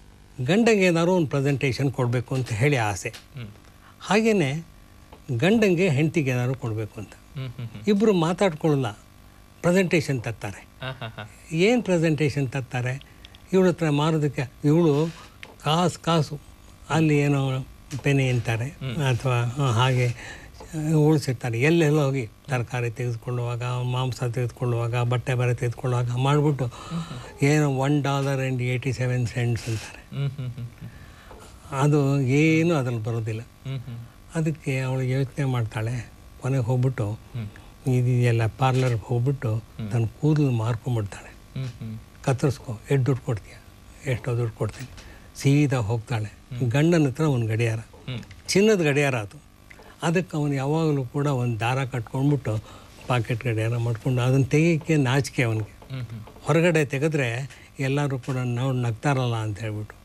[SPEAKER 2] ಗಂಡಂಗೆ ಏನಾದ್ರು ಒಂದು ಪ್ರೆಸೆಂಟೇಷನ್ ಕೊಡಬೇಕು ಅಂತ ಹೇಳಿ ಆಸೆ
[SPEAKER 1] ಹ್ಮ್
[SPEAKER 2] ಹಾಗೆಯೇ ಗಂಡಂಗೆ ಹೆಂಡತಿಗೆ ಏನಾದ್ರು ಕೊಡಬೇಕು ಅಂತ
[SPEAKER 1] ಹ್ಮ್ ಹ್ಮ್ ಹ್ಮ್
[SPEAKER 2] ಇಬ್ಬರು ಮಾತಾಡ್ಕೊಳ್ಳಲ್ಲ ಪ್ರೆಸೆಂಟೇಷನ್ ತರ್ತಾರೆ
[SPEAKER 1] ಹಾ ಹಾ ಹಾ
[SPEAKER 2] ಏನು ಪ್ರೆಸೆಂಟೇಷನ್ ತರ್ತಾರೆ ಇವಳ ಹತ್ರ ಮಾರೋದಕ್ಕೆ ಇವಳು ಕಾಸು ಕಾಸು ಅಲ್ಲಿ ಏನೋ ಪೆನಿ ಅಂತಾರೆ ಅಥವಾ ಹಾಗೆ ಉಳಿಸಿರ್ತಾರೆ ಎಲ್ಲೆಲ್ಲ ಹೋಗಿ ತರಕಾರಿ ತೆಗೆದುಕೊಳ್ಳುವಾಗ ಮಾಂಸ ತೆಗೆದುಕೊಳ್ಳುವಾಗ ಬಟ್ಟೆ ಬರೆ ತೆಗೆದುಕೊಳ್ಳುವಾಗ ಮಾಡಿಬಿಟ್ಟು ಏನೋ one dollar and eighty seven cents ಅಂತಾರೆ
[SPEAKER 1] ಹ್ಮ್ ಹ್ಮ್ ಹ್ಮ್ ಹ್ಮ್
[SPEAKER 2] ಅದು ಏನು ಅದ್ರಲ್ಲಿ ಬರೋದಿಲ್ಲ
[SPEAKER 1] ಹ್ಮ್ ಹ್ಮ್
[SPEAKER 2] ಅದಕ್ಕೆ ಅವಳು ಯೋಚನೆ ಮಾಡ್ತಾಳೆ ಕೊನೆಗೆ ಹೋಗ್ಬಿಟ್ಟು
[SPEAKER 1] ಹ್ಮ್
[SPEAKER 2] ಇದೆಲ್ಲ ಪಾರ್ಲರ್ಗೆ ಹೋಗ್ಬಿಟ್ಟು ತನ್ನ ಕೂದಲು ಮಾರ್ಕೊಂಬಿಡ್ತಾಳೆ
[SPEAKER 1] ಹ್ಮ್ ಹ್ಮ್
[SPEAKER 2] ಕತ್ತರಿಸ್ಕೊ ಎಷ್ಟು ದುಡ್ಡು ಕೊಡ್ತೀಯ ಎಷ್ಟೋ ದುಡ್ಡು ಕೊಡ್ತೀನಿ ಸೀದಾ ಹೋಗ್ತಾಳೆ ಗಂಡನ ಹತ್ರ ಒಂದು ಗಡಿಯಾರ
[SPEAKER 1] ಹ್ಮ್
[SPEAKER 2] ಚಿನ್ನದ ಗಡಿಯಾರ ಅದು ಅದಕ್ಕೆ ಅವನು ಯಾವಾಗಲೂ ಕೂಡ ಒಂದು ದಾರ ಕಟ್ಕೊಂಡ್ಬಿಟ್ಟು ಪಾಕೆಟ್ ಗಡಿಯಾರ ಮಾಡ್ಕೊಂಡು ಅದನ್ನು ತೆಗಿಯೋಕ್ಕೆ ನಾಚಿಕೆ ಅವನಿಗೆ
[SPEAKER 1] ಹ್ಮ್ ಹ್ಮ್
[SPEAKER 2] ಹೊರಗಡೆ ತೆಗೆದ್ರೆ ಎಲ್ಲರೂ ಕೂಡ ನೋಡಿ ನಗ್ತಾರಲ್ಲ ಅಂತ ಹೇಳ್ಬಿಟ್ಟು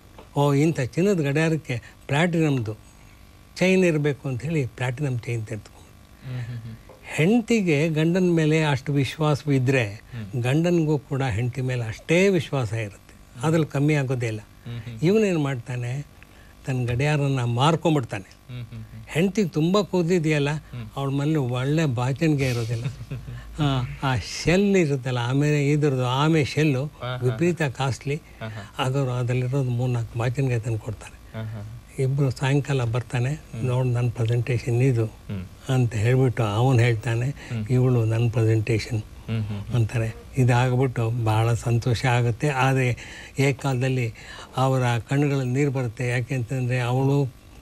[SPEAKER 2] ಓ ಇಂಥ ಚಿನ್ನದ ಗಡಿಯಾರಕ್ಕೆ ಪ್ಲಾಟಿನಮ್ದು ಚೈನ್ ಇರಬೇಕು ಅಂಥೇಳಿ ಪ್ಲಾಟಿನಮ್ ಚೈನ್ ತೆಗೆದುಕೊಂಡು
[SPEAKER 1] ಹ್ಮ್ ಹ್ಮ್ ಹ್ಮ್
[SPEAKER 2] ಹೆಂಡತಿಗೆ ಗಂಡನ ಮೇಲೆ ಅಷ್ಟು ವಿಶ್ವಾಸವಿದ್ದರೆ ಗಂಡನಿಗೂ ಕೂಡ ಹೆಂಡತಿ ಮೇಲೆ ಅಷ್ಟೇ ವಿಶ್ವಾಸ ಇರುತ್ತೆ ಅದ್ರಲ್ಲಿ ಕಮ್ಮಿ ಆಗೋದೇ ಇಲ್ಲ
[SPEAKER 1] ಹ್ಮ್ ಹ್ಮ್
[SPEAKER 2] ಇವನೇನು ಮಾಡ್ತಾನೆ ತನ್ನ ಗಡಿಯಾರನ ಮಾರ್ಕೊಂಬಿಡ್ತಾನೆ
[SPEAKER 1] ಹ್ಮ್ ಹ್ಮ್ ಹ್ಮ್
[SPEAKER 2] ಹೆಂಡತಿಗೆ ತುಂಬ ಕೂದಿದೆಯಲ್ಲ ಅವಳ ಮನೇಲಿ ಒಳ್ಳೆ ಬಾಚಣಿಗೆ ಇರೋದಿಲ್ಲ ಆ, ಆ ಶೆಲ್ ಇರುತ್ತಲ್ಲ ಆಮೇಲೆ ಇದ್ರದ್ದು ಆಮೆ ಶೆಲ್ಲು ವಿಪರೀತ ಕಾಸ್ಟ್ಲಿ ಆದರೂ ಅದರಲ್ಲಿರೋದು ಮೂರ್ನಾಲ್ಕು ಬಾಚಣಿಗೆ ತಂದು ಕೊಡ್ತಾರೆ
[SPEAKER 1] ಹಾ ಹಾ
[SPEAKER 2] ಇಬ್ಬರು ಸಾಯಂಕಾಲ ಬರ್ತಾನೆ ನೋಡಿ ನನ್ನ ಪ್ರೆಸೆಂಟೇಷನ್ ಇದು
[SPEAKER 1] ಹ್ಮ್
[SPEAKER 2] ಅಂತ ಹೇಳ್ಬಿಟ್ಟು ಅವನು ಹೇಳ್ತಾನೆ ಇವಳು ನನ್ನ ಪ್ರೆಸೆಂಟೇಷನ್
[SPEAKER 1] ಹ್ಮ್ ಹ್ಮ್
[SPEAKER 2] ಅಂತಾರೆ ಇದಾಗ್ಬಿಟ್ಟು ಬಹಳ ಸಂತೋಷ ಆಗುತ್ತೆ ಆದರೆ ಏಕಾಲದಲ್ಲಿ ಅವರ ಕಣ್ಣುಗಳಲ್ಲಿ ನೀರು ಬರುತ್ತೆ ಯಾಕೆಂತಂದರೆ ಅವಳು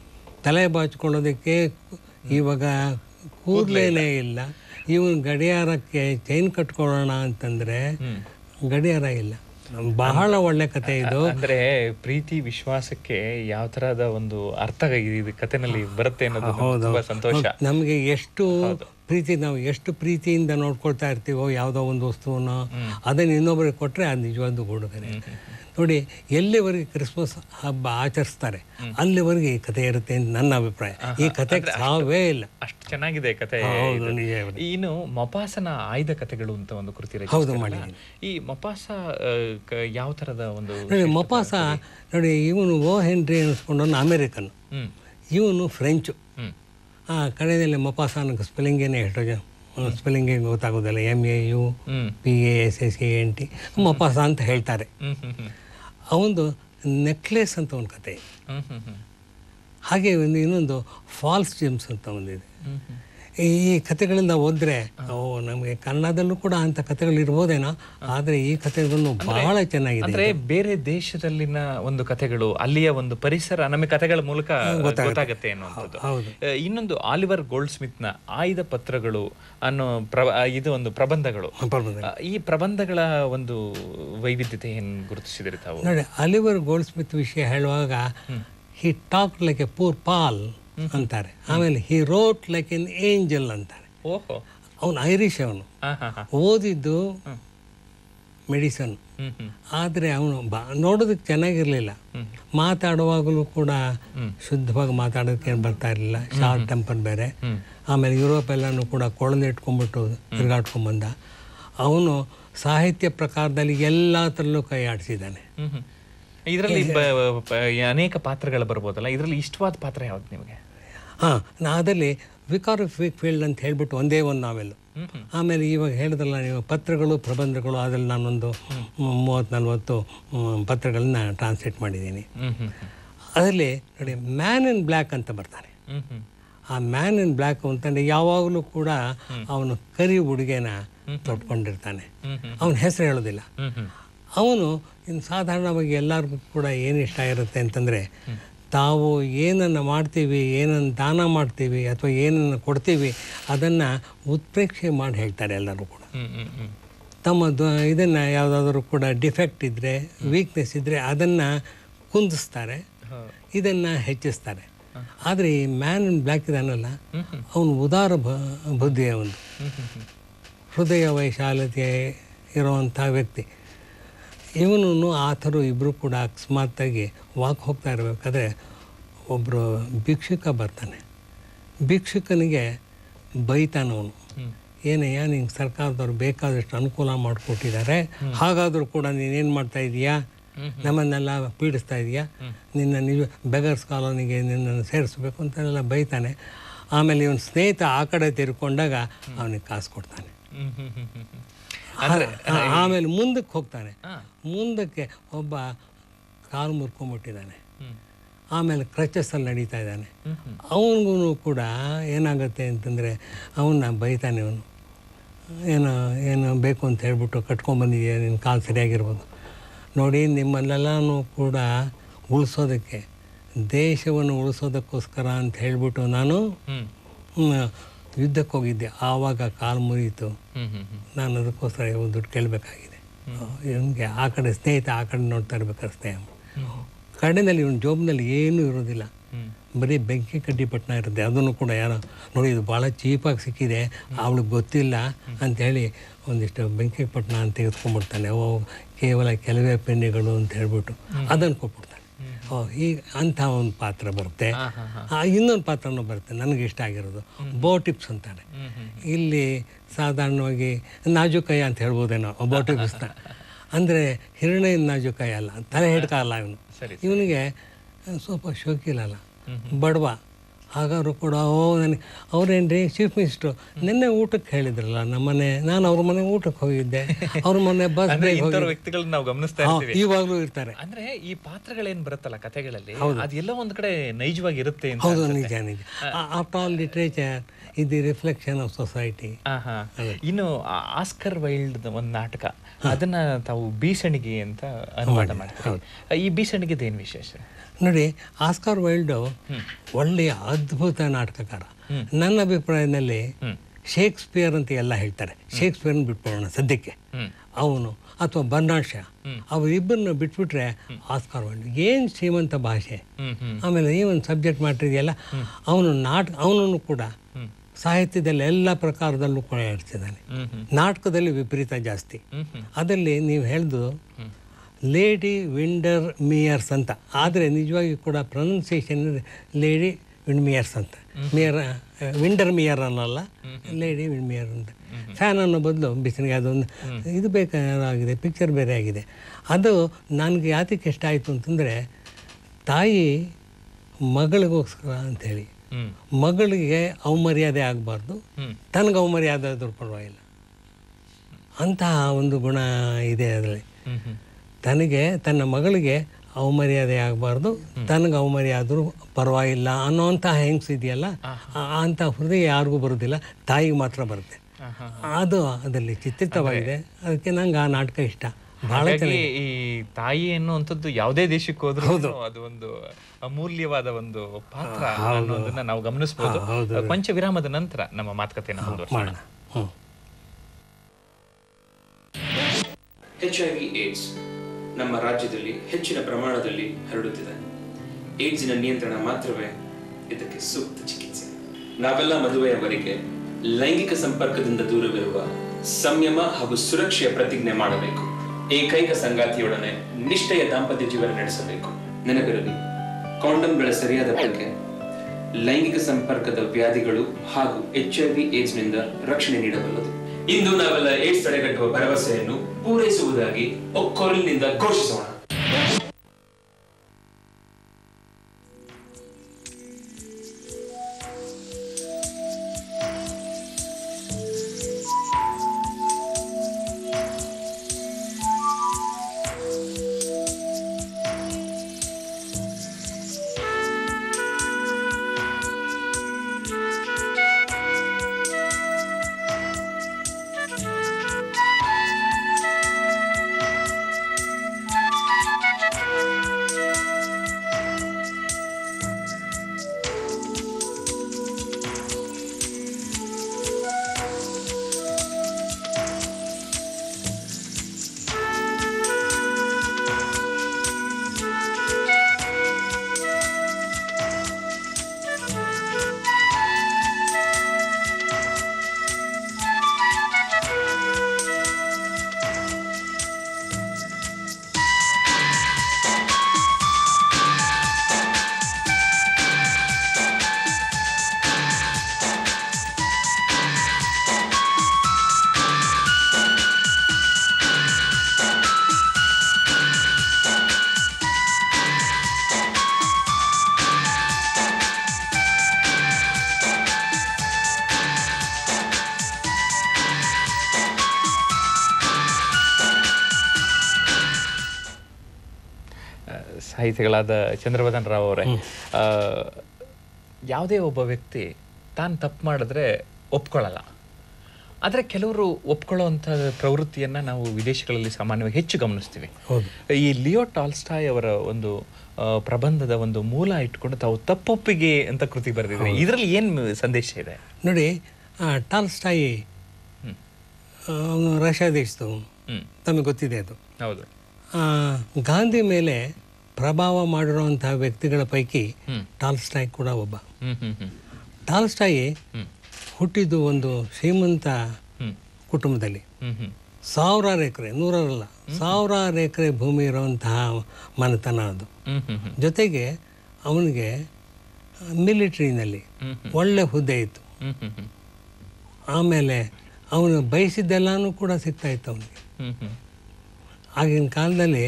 [SPEAKER 2] ತಲೆ ಬಾಚ್ಕೊಳ್ಳೋದಕ್ಕೆ ಇವಾಗ ಕೂದಲೇನೇ ಇಲ್ಲ ಇವನು ಗಡಿಯಾರಕ್ಕೆ ಚೈನ್ ಕಟ್ಕೊಳ್ಳೋಣ ಅಂತಂದರೆ
[SPEAKER 1] ಹ್ಮ್
[SPEAKER 2] ಗಡಿಯಾರ ಇಲ್ಲ ಬಹಳ ಒಳ್ಳೆ ಕತೆ ಇದು
[SPEAKER 1] ಅಂದ್ರೆ ಪ್ರೀತಿ ವಿಶ್ವಾಸಕ್ಕೆ ಯಾವ ತರಹದ ಒಂದು ಅರ್ಥ ಇದು ಕಥೆನಲ್ಲಿ ಬರುತ್ತೆ ಅನ್ನೋದು ನಮ್ಗೆ ತುಂಬಾ ಸಂತೋಷ
[SPEAKER 2] ನಮಗೆ ಎಷ್ಟು ಪ್ರೀತಿ ನಾವು ಎಷ್ಟು ಪ್ರೀತಿಯಿಂದ ನೋಡ್ಕೊಳ್ತಾ ಇರ್ತೀವೋ ಯಾವುದೋ ಒಂದು ವಸ್ತುವನ್ನು ಅದನ್ನು ಇನ್ನೊಬ್ಬರಿಗೆ ಕೊಟ್ಟರೆ ಅದು ನಿಜವಾದ ಉಡುಗೊರೆ ನೋಡಿ ಎಲ್ಲಿವರೆಗೆ ಕ್ರಿಸ್ಮಸ್ ಹಬ್ಬ ಆಚರಿಸ್ತಾರೆ ಅಲ್ಲಿವರೆಗೆ ಈ ಕಥೆ ಇರುತ್ತೆ ಅಂತ ನನ್ನ ಅಭಿಪ್ರಾಯ ಈ ಕಥೆಗೆ ಸಾವೇ ಇಲ್ಲ
[SPEAKER 1] ಅಷ್ಟು ಚೆನ್ನಾಗಿದೆ ಕತೆ
[SPEAKER 2] ಹೌದು
[SPEAKER 1] ಇದು.
[SPEAKER 2] ನಿಜ ಹೇಳಿ.
[SPEAKER 1] ಇನ್ನು ಮಪಾಸನ ಆಯ್ದ ಕಥೆಗಳು ಅಂತ ಒಂದು ಕೃತಿ
[SPEAKER 2] ಹೌದು,
[SPEAKER 1] ರಚಿಸಿದ್ರಲ್ಲ, ಈ ಮಪಾಸ ಆ, ಕ- ಯಾವ ತರದ ಒಂದು
[SPEAKER 2] ನೋಡಿ ಮಪಾಸ ನೋಡಿ ಇವನು ಓ ಹೆನ್ರಿ ಅನ್ನಿಸ್ಕೊಂಡವನು ಅಮೇರಿಕನ್
[SPEAKER 1] ಹ್ಮ್
[SPEAKER 2] ಇವನು ಫ್ರೆಂಚು
[SPEAKER 1] ಹ್ಮ್
[SPEAKER 2] ಆ ಕಡೆಯಲ್ಲಿ ಮಪಾಸ ಅನ್ನೋಕ್ಕೆ ಸ್ಪೆಲ್ಲಿಂಗೇನೆ ಎಷ್ಟೋ ಜನ ಸ್ಪೆಲ್ಲಿಂಗೇ ಗೊತ್ತಾಗೋದಿಲ್ಲ ಎಮ್ ಎ ಯು
[SPEAKER 1] ಹ್ಮ್
[SPEAKER 2] P A S S A N T Maupassant ಅಂತ ಹೇಳ್ತಾರೆ
[SPEAKER 1] ಹ್ಮ್ ಹ್ಮ್ ಹ್ಮ್
[SPEAKER 2] ಅವನದು ನೆಕ್ಲೆಸ್ ಅಂತ ಒಂದು ಕತೆ ಇದೆ.
[SPEAKER 1] ಹ್ಮ್ ಹ್ಮ್ ಹ್ಮ್
[SPEAKER 2] ಹಾಗೆ ಒಂದು ಇನ್ನೊಂದು ಫಾಲ್ಸ್ ಜೆಮ್ಸ್ ಅಂತ ಒಂದಿದೆ
[SPEAKER 1] ಹ್ಮ್ ಹ್ಮ್
[SPEAKER 2] ಈ ಕಥೆಗಳಿಂದ ಓದಿದ್ರೆ ಓ ನಮಗೆ ಕನ್ನಡದಲ್ಲೂ ಕೂಡ ಅಂಥ ಕಥೆಗಳು ಇರ್ಬೋದೇನೋ ಆದರೆ ಈ ಕಥೆಗಳನ್ನು ಬಹಳ ಚೆನ್ನಾಗಿದೆ
[SPEAKER 1] ಅಂದ್ರೆ ಬೇರೆ ದೇಶದಲ್ಲಿನ ಒಂದು ಕಥೆಗಳು ಅಲ್ಲಿಯ ಒಂದು ಪರಿಸರ ನಮಗೆ ಕಥೆಗಳ ಮೂಲಕ ಗೊತ್ತಾಗತ್ತೆ ಅನ್ನುವಂಥದ್ದು
[SPEAKER 2] ಹೌದು
[SPEAKER 1] ಆ, ಇನ್ನೊಂದು ಆಲಿವರ್ ಗೋಲ್ಡ್ ಸ್ಮಿತ್ ನ ಆಯ್ದ ಪತ್ರಗಳು ಅನ್ನೋ ಪ್ರ ಆ, ಇದು ಒಂದು ಪ್ರಬಂಧಗಳು
[SPEAKER 2] ಪರ್ವತ
[SPEAKER 1] ಆ, ಈ ಪ್ರಬಂಧಗಳ ಒಂದು ವೈವಿಧ್ಯತೆ ಏನ್ ಗುರುತಿಸಿದ್ರಿ ತಾವು
[SPEAKER 2] ನೋಡಿ ಅಲಿವರ್ ಗೋಲ್ಡ್ ಸ್ಮಿತ್ ವಿಷಯ ಹೇಳುವಾಗ he talk like a poor Poll ಅಂತಾರೆ ಆಮೇಲೆ he wrote like an angel ಅಂತಾರೆ
[SPEAKER 1] ಓಹೋ
[SPEAKER 2] ಅವನು ಐರಿಷ್ ಅವನು
[SPEAKER 1] ಹಾ ಹಾ ಹಾ
[SPEAKER 2] ಓದಿದ್ದು ಮೆಡಿಸನ್
[SPEAKER 1] ಹ್ಮ್ ಹ್ಮ್
[SPEAKER 2] ಆದರೆ ಅವನು ಬಾ ನೋಡೋದಕ್ಕೆ ಚೆನ್ನಾಗಿರಲಿಲ್ಲ
[SPEAKER 1] ಹ್ಮ್.
[SPEAKER 2] ಮಾತಾಡುವಾಗಲೂ ಕೂಡ
[SPEAKER 1] ಹ್ಮ್.
[SPEAKER 2] ಶುದ್ಧವಾಗಿ ಮಾತಾಡೋದಕ್ಕೆ ಏನು ಬರ್ತಾ ಇರಲಿಲ್ಲ ಶಾರ್ಟ್ ಟೆಂಪರ್ ಬೇರೆ
[SPEAKER 1] ಹ್ಮ್
[SPEAKER 2] ಆಮೇಲೆ ಯುರೋಪ್ ಎಲ್ಲನೂ ಕೂಡ ಕೊಳಲು ಇಟ್ಕೊಂಡ್ಬಿಟ್ಟು ತಿರುಗಾಡ್ಕೊಂಬಂದ ಅವನು ಸಾಹಿತ್ಯ ಪ್ರಕಾರದಲ್ಲಿ ಎಲ್ಲ ಥರಲ್ಲೂ ಕೈ ಆಡಿಸಿದ್ದಾನೆ
[SPEAKER 1] ಹ್ಮ್ ಹ್ಮ್ ಇದರಲ್ಲಿ ಅನೇಕ ಪಾತ್ರಗಳು ಬರ್ಬೋದಲ್ಲ ಇದರಲ್ಲಿ ಇಷ್ಟವಾದ ಪಾತ್ರ ಯಾವ್ದು ನಿಮಗೆ
[SPEAKER 2] ಹಾಂ ಅದರಲ್ಲಿ ವಿಕಾರ್ ಫೀಲ್ಡ್ ಅಂತ ಹೇಳ್ಬಿಟ್ಟು ಒಂದೇ ಒಂದು ನಾವೆಲ್ಲು
[SPEAKER 1] ಹ್ಮ್ ಹ್ಮ್
[SPEAKER 2] ಆಮೇಲೆ ಇವಾಗ ಹೇಳಿದ್ರಲ್ಲ ನೀವು ಪತ್ರಗಳು ಪ್ರಬಂಧಗಳು ಅದರಲ್ಲಿ ನಾನೊಂದು ಮೂವತ್ತು ನಲ್ವತ್ತು ಮ್, ಪತ್ರಗಳನ್ನ ಟ್ರಾನ್ಸ್ಲೇಟ್ ಮಾಡಿದ್ದೀನಿ
[SPEAKER 1] ಹ್ಮ್ ಹ್ಮ್
[SPEAKER 2] ಅದರಲ್ಲಿ ನೋಡಿ ಮ್ಯಾನ್ ಇನ್ ಬ್ಲ್ಯಾಕ್ ಅಂತ ಬರ್ತಾನೆ
[SPEAKER 1] ಹ್ಮ್ ಹ್ಮ್
[SPEAKER 2] ಆ ಮ್ಯಾನ್ ಇನ್ ಬ್ಲ್ಯಾಕ್ ಅಂತಂದ್ರೆ ಯಾವಾಗಲೂ ಕೂಡ ಅವನು ಕರಿ ಉಡುಗೆನ ತೊಟ್ಕೊಂಡಿರ್ತಾನೆ
[SPEAKER 1] ಹ್ಮ್ ಹ್ಮ್
[SPEAKER 2] ಅವನ ಹೆಸರು ಹೇಳೋದಿಲ್ಲ
[SPEAKER 1] ಹ್ಮ್ ಹ್ಮ್
[SPEAKER 2] ಅವನು ಇನ್ನು ಸಾಧಾರಣವಾಗಿ ಎಲ್ಲರಿಗೂ ಕೂಡ ಏನು ಇಷ್ಟ ಇರುತ್ತೆ ಅಂತಂದರೆ ತಾವು ಏನನ್ನು ಮಾಡ್ತೀವಿ ಏನನ್ನು ದಾನ ಮಾಡ್ತೀವಿ ಅಥವಾ ಏನನ್ನು ಕೊಡ್ತೀವಿ ಅದನ್ನು ಉತ್ಪ್ರೇಕ್ಷೆ ಮಾಡಿ ಹೇಳ್ತಾರೆ ಎಲ್ಲರೂ ಕೂಡ
[SPEAKER 1] ಹ್ಮ್ ಹ್ಮ್ ಹ್ಮ್
[SPEAKER 2] ತಮ್ಮ ದ ಇದನ್ನು ಯಾವುದಾದ್ರೂ ಕೂಡ ಡಿಫೆಕ್ಟ್ ಇದ್ದರೆ ವೀಕ್ನೆಸ್ ಇದ್ದರೆ ಅದನ್ನು ಕುಂದಿಸ್ತಾರೆ
[SPEAKER 1] ಹಾ.
[SPEAKER 2] ಇದನ್ನು ಹೆಚ್ಚಿಸ್ತಾರೆ ಆದರೆ ಈ ಮ್ಯಾನ್ ಇನ್ ಬ್ಲ್ಯಾಕ್ ಇದಾನಲ್ಲ
[SPEAKER 1] ಹ್ಮ್ ಹ್ಮ್
[SPEAKER 2] ಅವನು ಉದಾರ ಬ ಬುದ್ಧಿಯ ಒಂದು
[SPEAKER 1] ಹ್ಮ್ ಹ್ಮ್ ಹ್ಮ್
[SPEAKER 2] ಹೃದಯ ವೈಶಾಲತೆ ಇರುವಂಥ ವ್ಯಕ್ತಿ ಇವನು ಆತರು ಇಬ್ಬರು ಕೂಡ ಅಕಸ್ಮಾತ್ತಾಗಿ ವಾಕ್ ಹೋಗ್ತಾ ಇರಬೇಕಾದ್ರೆ ಒಬ್ಬರು ಭಿಕ್ಷುಕ ಬರ್ತಾನೆ ಭಿಕ್ಷುಕನಿಗೆ ಬೈತಾನವನು
[SPEAKER 1] ಹ್ಮ್
[SPEAKER 2] ಏನಯ್ಯ ನಿಂಗೆ ಸರ್ಕಾರದವ್ರು ಬೇಕಾದಷ್ಟು ಅನುಕೂಲ ಮಾಡಿಕೊಟ್ಟಿದ್ದಾರೆ ಹಾಗಾದರೂ ಕೂಡ ನೀನೇನು ಮಾಡ್ತಾ ಇದೀಯಾ ನಮ್ಮನ್ನೆಲ್ಲ ಪೀಡಿಸ್ತಾ ಇದೀಯಾ ನಿನ್ನ ನಿಜ ಬೆಗರ್ಸ್ ಕಾಲೋನಿಗೆ ನಿನ್ನನ್ನು ಸೇರಿಸ್ಬೇಕು ಅಂತೆಲ್ಲ ಬೈತಾನೆ ಆಮೇಲೆ ಇವನ ಸ್ನೇಹಿತ ಆ ಕಡೆ ತಿರ್ಕೊಂಡಾಗ ಅವನಿಗೆ ಕಾಸು ಕೊಡ್ತಾನೆ
[SPEAKER 1] ಹ್ಮ್ ಹ್ಮ್ ಹ್ಮ್ ಹ್ಮ್ ಹ್ಮ್
[SPEAKER 2] ಆ- ಆಮೇಲೆ ಮುಂದಕ್ಕೆ ಹೋಗ್ತಾನೆ
[SPEAKER 1] ಹಾ.
[SPEAKER 2] ಮುಂದಕ್ಕೆ ಒಬ್ಬ ಕಾಲು ಮುರ್ಕೊಂಬಿಟ್ಟಿದ್ದಾನೆ
[SPEAKER 1] ಹ್ಮ್
[SPEAKER 2] ಆಮೇಲೆ ಕ್ರಚಸ್ಸಲ್ಲಿ ನಡೀತಾ ಇದ್ದಾನೆ
[SPEAKER 1] ಹ್ಮ್ ಹ್ಮ್
[SPEAKER 2] ಅವನಿಗೂ ಕೂಡ ಏನಾಗುತ್ತೆ ಅಂತಂದರೆ ಅವನ್ನ ಬೈತಾನೆ ಅವನು ಏನು ಏನು ಬೇಕು ಅಂತ ಹೇಳ್ಬಿಟ್ಟು ಕಟ್ಕೊಂಡ್ಬಂದಿದೆಯಾ ನಿನ್ನ ಕಾಲು ಸರಿಯಾಗಿರ್ಬೋದು ನೋಡಿ ನಿಮ್ಮನ್ನೆಲ್ಲನೂ ಕೂಡ ಉಳಿಸೋದಕ್ಕೆ ದೇಶವನ್ನು ಉಳಿಸೋದಕ್ಕೋಸ್ಕರ ಅಂತ ಹೇಳ್ಬಿಟ್ಟು ನಾನು
[SPEAKER 1] ಹ್ಮ್
[SPEAKER 2] ಹ್ಮ್, ಯುದ್ಧಕ್ಕೆ ಹೋಗಿದ್ದೆ ಆವಾಗ ಕಾಲು ಮುರಿಯಿತು
[SPEAKER 1] ಹ್ಮ್ ಹ್ಮ್ ಹ್ಮ್
[SPEAKER 2] ನಾನು ಅದಕ್ಕೋಸ್ಕರ ಒಂದು ದುಡ್ಡು ಕೇಳಬೇಕಾಗಿದೆ ಇವನಿಗೆ ಆ ಕಡೆ ಸ್ನೇಹಿತ ಆ ಕಡೆ ನೋಡ್ತಾ ಇರ್ಬೇಕಾದ್ರೆ ಸ್ನೇಹ ಕಡೆಯಲ್ಲಿ ಇವನ ಜೋಬ್ನಲ್ಲಿ ಏನೂ ಇರೋದಿಲ್ಲ
[SPEAKER 1] ಹ್ಮ್
[SPEAKER 2] ಬರೀ ಬೆಂಕಿ ಕಡ್ಡಿ ಪಟ್ಟಣ ಇರುತ್ತೆ ಅದನ್ನು ಕೂಡ ಯಾರೋ ನೋಡಿ ಇದು ಭಾಳ ಚೀಪಾಗಿ ಸಿಕ್ಕಿದೆ ಅವಳಿಗೆ ಗೊತ್ತಿಲ್ಲ ಅಂಥೇಳಿ ಒಂದಿಷ್ಟು ಬೆಂಕಿ ಪಟ್ಟಣ ಅಂತ ತೆಗೆದುಕೊಂಡ್ಬಿಡ್ತಾನೆ ಓ ಕೇವಲ ಕೆಲವೇ ಪೆನ್ನಿಗಳು ಅಂತ ಹೇಳ್ಬಿಟ್ಟು ಅದನ್ನು ಕೊಟ್ಬಿಡ್ತಾನೆ ಓ ಈಗ ಅಂಥ ಒಂದು ಪಾತ್ರ ಬರುತ್ತೆ
[SPEAKER 1] ಹಾ ಹಾ ಹಾ
[SPEAKER 2] ಆ, ಇನ್ನೊಂದು ಪಾತ್ರನೂ ಬರುತ್ತೆ ನನಗೆ ಇಷ್ಟ ಆಗಿರೋದು ಬೋಟಿಪ್ಸ್ ಅಂತಾನೆ
[SPEAKER 1] ಹ್ಮ್ ಹ್ಮ್
[SPEAKER 2] ಇಲ್ಲಿ ಸಾಧಾರಣವಾಗಿ ನಾಜುಕಯ್ಯ ಅಂತ ಹೇಳ್ಬೋದೇನೋ ಬೋಟಿಪ್ಸ್ನ ಅಂದರೆ ಹಿರಣ್ಯ ನಾಜುಕಯ್ಯ ಅಲ್ಲ ತಲೆ ಹಿಡ್ಕ ಅಲ್ಲ ಇವನು
[SPEAKER 1] ಸರಿ
[SPEAKER 2] ಇವನಿಗೆ ಸ್ವಲ್ಪ ಶೋಕಿಲ್ಲಲ್ಲ ಬಡವ ಹಾಗಾದ್ರು ಕೂಡ ಓ ನನಗೆ ಅವ್ರೇನ್ರಿ ಚೀಫ್ ಮಿನಿಸ್ಟ್ರು ನಿನ್ನೆ ಊಟಕ್ಕೆ ಹೇಳಿದ್ರಲ್ಲ ನಮ್ಮನೆ ನಾನು ಅವ್ರ ಮನೆ ಊಟಕ್ಕೆ ಹೋಗಿದ್ದೆ ಅವ್ರ ಮನೆ ಬಸ್
[SPEAKER 1] ಅಂದ್ರೆ ಇಂಥವ್ರ ವ್ಯಕ್ತಿಗಳನ್ನ ನಾವು ಗಮನಿಸ್ತಾ ಇರ್ತೀವಿ
[SPEAKER 2] ಇವಾಗಲೂ ಇರ್ತಾರೆ
[SPEAKER 1] ಅಂದ್ರೆ ಈ ಪಾತ್ರಗಳೇನ್ ಬರುತ್ತಲ್ಲ ಕಥೆಗಳಲ್ಲಿ ಅದೆಲ್ಲ ಒಂದ್ ಕಡೆ ನೈಜವಾಗಿ ಇರುತ್ತೆ ಅಂತ
[SPEAKER 2] ಹೌದು ನಿಜ ನಿಜ ಆಫ್ಟರ್ ಆಲ್ ಲಿಟ್ರೇಚರ್ ಇದು ದಿ ರಿಫ್ಲೆಕ್ಷನ್ ಆಫ್ ಸೊಸೈಟಿ
[SPEAKER 1] ಆಹಾ. ಇನ್ನು ಆ- ಆಸ್ಕರ್ ವೈಲ್ಡ್ ಒಂದು ನಾಟಕ ಅದನ್ನ ತಾವು ಬೀಸಣಿಗೆ ಅಂತ ಅನುವಾದ ಮಾಡ್ತಾರೆ ಈ ಬೀಸಣಿಗೆದ ಏನ್ ವಿಶೇಷ
[SPEAKER 2] ನೋಡಿ ಆಸ್ಕಾರ್ ವೈಲ್ಡು ಒಳ್ಳೆಯ ಅದ್ಭುತ ನಾಟಕಕಾರ ನನ್ನ ಅಭಿಪ್ರಾಯದಲ್ಲಿ
[SPEAKER 1] ಹ್ಮ್.
[SPEAKER 2] ಶೇಕ್ಸ್ಪಿಯರ್ ಅಂತ ಎಲ್ಲ ಹೇಳ್ತಾರೆ ಶೇಕ್ಸ್ಪಿಯರ್ನ ಬಿಟ್ಬಿಡೋಣ ಸದ್ಯಕ್ಕೆ
[SPEAKER 1] ಹ್ಮ್
[SPEAKER 2] ಅವನು ಅಥವಾ ಬರ್ನಾಡ್ ಶಾ ಅವರಿಬ್ಬರನ್ನ ಬಿಟ್ಬಿಟ್ರೆ ಆಸ್ಕಾರ್ ವೈಲ್ಡ್ ಏನು ಶ್ರೀಮಂತ ಭಾಷೆ
[SPEAKER 1] ಹ್ಮ್ ಹ್ಮ್
[SPEAKER 2] ಆಮೇಲೆ ಈ ಒಂದು ಸಬ್ಜೆಕ್ಟ್ ಮಾಡಿದೆಯಲ್ಲ ಅವನು ನಾಟಕ ಅವನನ್ನು ಕೂಡ
[SPEAKER 1] ಹ್ಮ್
[SPEAKER 2] ಸಾಹಿತ್ಯದಲ್ಲಿ ಎಲ್ಲ ಪ್ರಕಾರದಲ್ಲೂ ಕೂಡ ಹೇಳ್ತಿದ್ದಾನೆ
[SPEAKER 1] ಹ್ಮ್ ಹ್ಮ್
[SPEAKER 2] ನಾಟಕದಲ್ಲಿ ವಿಪರೀತ ಜಾಸ್ತಿ
[SPEAKER 1] ಹ್ಮ್ ಹ್ಮ್
[SPEAKER 2] ಅದರಲ್ಲಿ ನೀವು ಹೇಳ್ದು ಲೇಡಿ ವಿಂಡರ್ ಮಿಯರ್ಸ್ ಅಂತ ಆದರೆ ನಿಜವಾಗಿ ಕೂಡ ಪ್ರೊನೌನ್ಸಿಯೇಷನ್ ಲೇಡಿ ವಿಂಡ್ಮಿಯರ್ಸ್ ಅಂತ ಮಿಯರ್ ವಿಂಡರ್ ಮಿಯರ್ ಅನ್ನಲ್ಲ ಲೇಡಿ ವಿಂಡ್ಮಿಯರ್ ಅಂತ ಫ್ಯಾನ್ ಅನ್ನೋ ಬದಲು ಬಿಸಿನಿಗೆ ಅದೊಂದು ಇದು ಬೇಕಾಗಿದೆ ಪಿಕ್ಚರ್ ಬೇರೆ ಆಗಿದೆ ಅದು ನನಗೆ ಯಾತಕ್ಕೆ ಇಷ್ಟ ಆಯಿತು ಅಂತಂದರೆ ತಾಯಿ ಮಗಳಿಗೋಸ್ಕರ ಅಂಥೇಳಿ
[SPEAKER 1] ಹ್ಮ್
[SPEAKER 2] ಮಗಳಿಗೆ ಅವಮರ್ಯಾದೆ ಆಗಬಾರ್ದು
[SPEAKER 1] ಹ್ಮ್
[SPEAKER 2] ತನಗೆ ಅವಮರ್ಯಾದೆ ಆದರೂ ಪರವಾಗಿಲ್ಲ ಅಂತಹ ಒಂದು ಗುಣ ಇದೆ ಅದರಲ್ಲಿ
[SPEAKER 1] ಹ್ಮ್ ಹ್ಮ್
[SPEAKER 2] ತನಗೆ ತನ್ನ ಮಗಳಿಗೆ ಅವಮರ್ಯಾದೆ ಆಗಬಾರ್ದು ತನಗೆ ಅವಮರ್ಯಾದೆ ಆದರೂ ಪರವಾಗಿಲ್ಲ ಅನ್ನೋಂಥ ಹೆಂಗ್ಸ್ ಇದೆಯಲ್ಲ ಆ- ಅಂಥ ಹೃದಯ ಯಾರಿಗೂ ಬರೋದಿಲ್ಲ ತಾಯಿಗೆ ಮಾತ್ರ ಬರುತ್ತೆ
[SPEAKER 1] ಆಹಾ.
[SPEAKER 2] ಅದು ಅದರಲ್ಲಿ ಚಿತ್ರಿತವಾಗಿದೆ ಅದಕ್ಕೆ ನಂಗೆ ಆ ನಾಟಕ ಇಷ್ಟ ಭಾಳ
[SPEAKER 1] ಹಾಗಾಗಿ ಈ ತಾಯಿ ಅನ್ನುವಂಥದ್ದು ಯಾವುದೇ ದೇಶಕ್ಕೆ ಹೋದ್ರೂ ಅದು ಒಂದು ಅಮೂಲ್ಯವಾದ ಒಂದು ಪಾತ್ರ ಅನ್ನೋದನ್ನ ನಾವು ಗಮನಿಸಬಹುದು ಕೊಂಚ ವಿರಾಮದ ನಂತರ ನಮ್ಮ ಮಾತುಕತೆಯನ್ನು ಮುಂದುವರಿಸೋಣ
[SPEAKER 2] ಮಾಡೋಣ ಹ್ಞೂ
[SPEAKER 3] ಎಚ್ ಐ ವಿ ಏಡ್ಸ್ ನಮ್ಮ ರಾಜ್ಯದಲ್ಲಿ ಹೆಚ್ಚಿನ ಪ್ರಮಾಣದಲ್ಲಿ ಹರಡುತ್ತಿದೆ ಏಡ್ಸ್ನ ನಿಯಂತ್ರಣ ಮಾತ್ರವೇ ಇದಕ್ಕೆ ಸೂಕ್ತ ಚಿಕಿತ್ಸೆ ನಾವೆಲ್ಲ ಮದುವೆಯವರೆಗೆ ಲೈಂಗಿಕ ಸಂಪರ್ಕದಿಂದ ದೂರವಿರುವ ಸಂಯಮ ಹಾಗೂ ಸುರಕ್ಷೆಯ ಪ್ರತಿಜ್ಞೆ ಮಾಡಬೇಕು ಏಕೈಕ ಸಂಗಾತಿಯೊಡನೆ ನಿಷ್ಠೆಯ ದಾಂಪತ್ಯ ಜೀವನ ನಡೆಸಬೇಕು ನೆನಪಿರಲಿ ಕಾಂಡಮ್ಗಳ ಸರಿಯಾದ ಬಳಕೆ ಲೈಂಗಿಕ ಸಂಪರ್ಕದ ವ್ಯಾಧಿಗಳು ಹಾಗೂ ಎಚ್ ಐ ವಿ ಏಡ್ಸ್ ನಿಂದ ರಕ್ಷಣೆ ನೀಡಬಲ್ಲದು ಇಂದು ನಾವೆಲ್ಲ ಏಡ್ಸ್ ತಡೆಗಟ್ಟುವ ಭರವಸೆಯನ್ನು ಪೂರೈಸುವುದಾಗಿ ಒಕ್ಕೊರಲಿನಿಂದ ಘೋಷಿಸೋಣ
[SPEAKER 1] ಆ, ಸಾಹಿತಿಗಳಾದ ಚಂದ್ರವದನ್ ರಾವ್ ಅವರೇ ಆ, ಯಾವುದೇ ಒಬ್ಬ ವ್ಯಕ್ತಿ ತಾನು ತಪ್ಪು ಮಾಡಿದ್ರೆ ಒಪ್ಕೊಳ್ಳಲ್ಲ ಆದರೆ ಕೆಲವರು ಒಪ್ಕೊಳ್ಳೋವಂಥ ಪ್ರವೃತ್ತಿಯನ್ನ ನಾವು ವಿದೇಶಗಳಲ್ಲಿ ಸಾಮಾನ್ಯವಾಗಿ ಹೆಚ್ಚು ಗಮನಿಸ್ತೀವಿ
[SPEAKER 2] ಹೌದು
[SPEAKER 1] ಈ ಲಿಯೋ ಟಾಲ್ಸ್ಟಾಯ್ ಅವರ ಒಂದು ಆ, ಪ್ರಬಂಧದ ಒಂದು ಮೂಲ ಇಟ್ಕೊಂಡು ತಾವು ತಪ್ಪೊಪ್ಪಿಗೆ ಅಂತ ಕೃತಿ ಬರೆದಿದ್ರೆ ಇದರಲ್ಲಿ ಏನು ಸಂದೇಶ ಇದೆ
[SPEAKER 2] ನೋಡಿ ಆ ಟಾಲ್ಸ್ಟಾಯಿ
[SPEAKER 1] ಹ್ಮ್.
[SPEAKER 2] ಅವನು ರಷ್ಯಾ ದೇಶದವನು
[SPEAKER 1] ಹ್ಮ್
[SPEAKER 2] ತಮಗೆ ಗೊತ್ತಿದೆ ಅದು
[SPEAKER 1] ಹೌದು
[SPEAKER 2] ಆ, ಗಾಂಧಿ ಮೇಲೆ ಪ್ರಭಾವ ಮಾಡಿರುವಂಥ ವ್ಯಕ್ತಿಗಳ ಪೈಕಿ
[SPEAKER 1] ಹ್ಮ್
[SPEAKER 2] ಟಾಲ್ಸ್ಟಾಯ್ ಕೂಡ ಒಬ್ಬ
[SPEAKER 1] ಹ್ಮ್ ಹ್ಮ್ ಹ್ಮ್
[SPEAKER 2] ಟಾಲ್ಸ್ಟಾಯಿ
[SPEAKER 1] ಹ್ಮ್
[SPEAKER 2] ಹುಟ್ಟಿದ್ದು ಒಂದು ಶ್ರೀಮಂತ
[SPEAKER 1] ಹ್ಮ್
[SPEAKER 2] ಕುಟುಂಬದಲ್ಲಿ
[SPEAKER 1] ಹ್ಮ್ ಹ್ಮ್
[SPEAKER 2] ಸಾವಿರಾರು ಎಕರೆ ನೂರಲ್ಲ ಸಾವಿರಾರು ಎಕರೆ ಭೂಮಿ ಇರುವಂತಹ ಮನೆತನ ಅದು
[SPEAKER 1] ಹ್ಮ್ ಹ್ಮ್ ಹ್ಮ್
[SPEAKER 2] ಜೊತೆಗೆ ಅವನಿಗೆ ಮಿಲಿಟ್ರಿನಲ್ಲಿ
[SPEAKER 1] ಹ್ಮ್
[SPEAKER 2] ಒಳ್ಳೆ ಹುದ್ದೆ ಇತ್ತು
[SPEAKER 1] ಹ್ಮ್ ಹ್ಮ್ ಹ್ಮ್
[SPEAKER 2] ಆಮೇಲೆ ಅವನು ಬಯಸಿದ್ದೆಲ್ಲನೂ ಕೂಡ ಸಿಗ್ತಾ ಇತ್ತು ಅವನಿಗೆ
[SPEAKER 1] ಹ್ಮ್ ಹ್ಮ್
[SPEAKER 2] ಆಗಿನ ಕಾಲದಲ್ಲಿ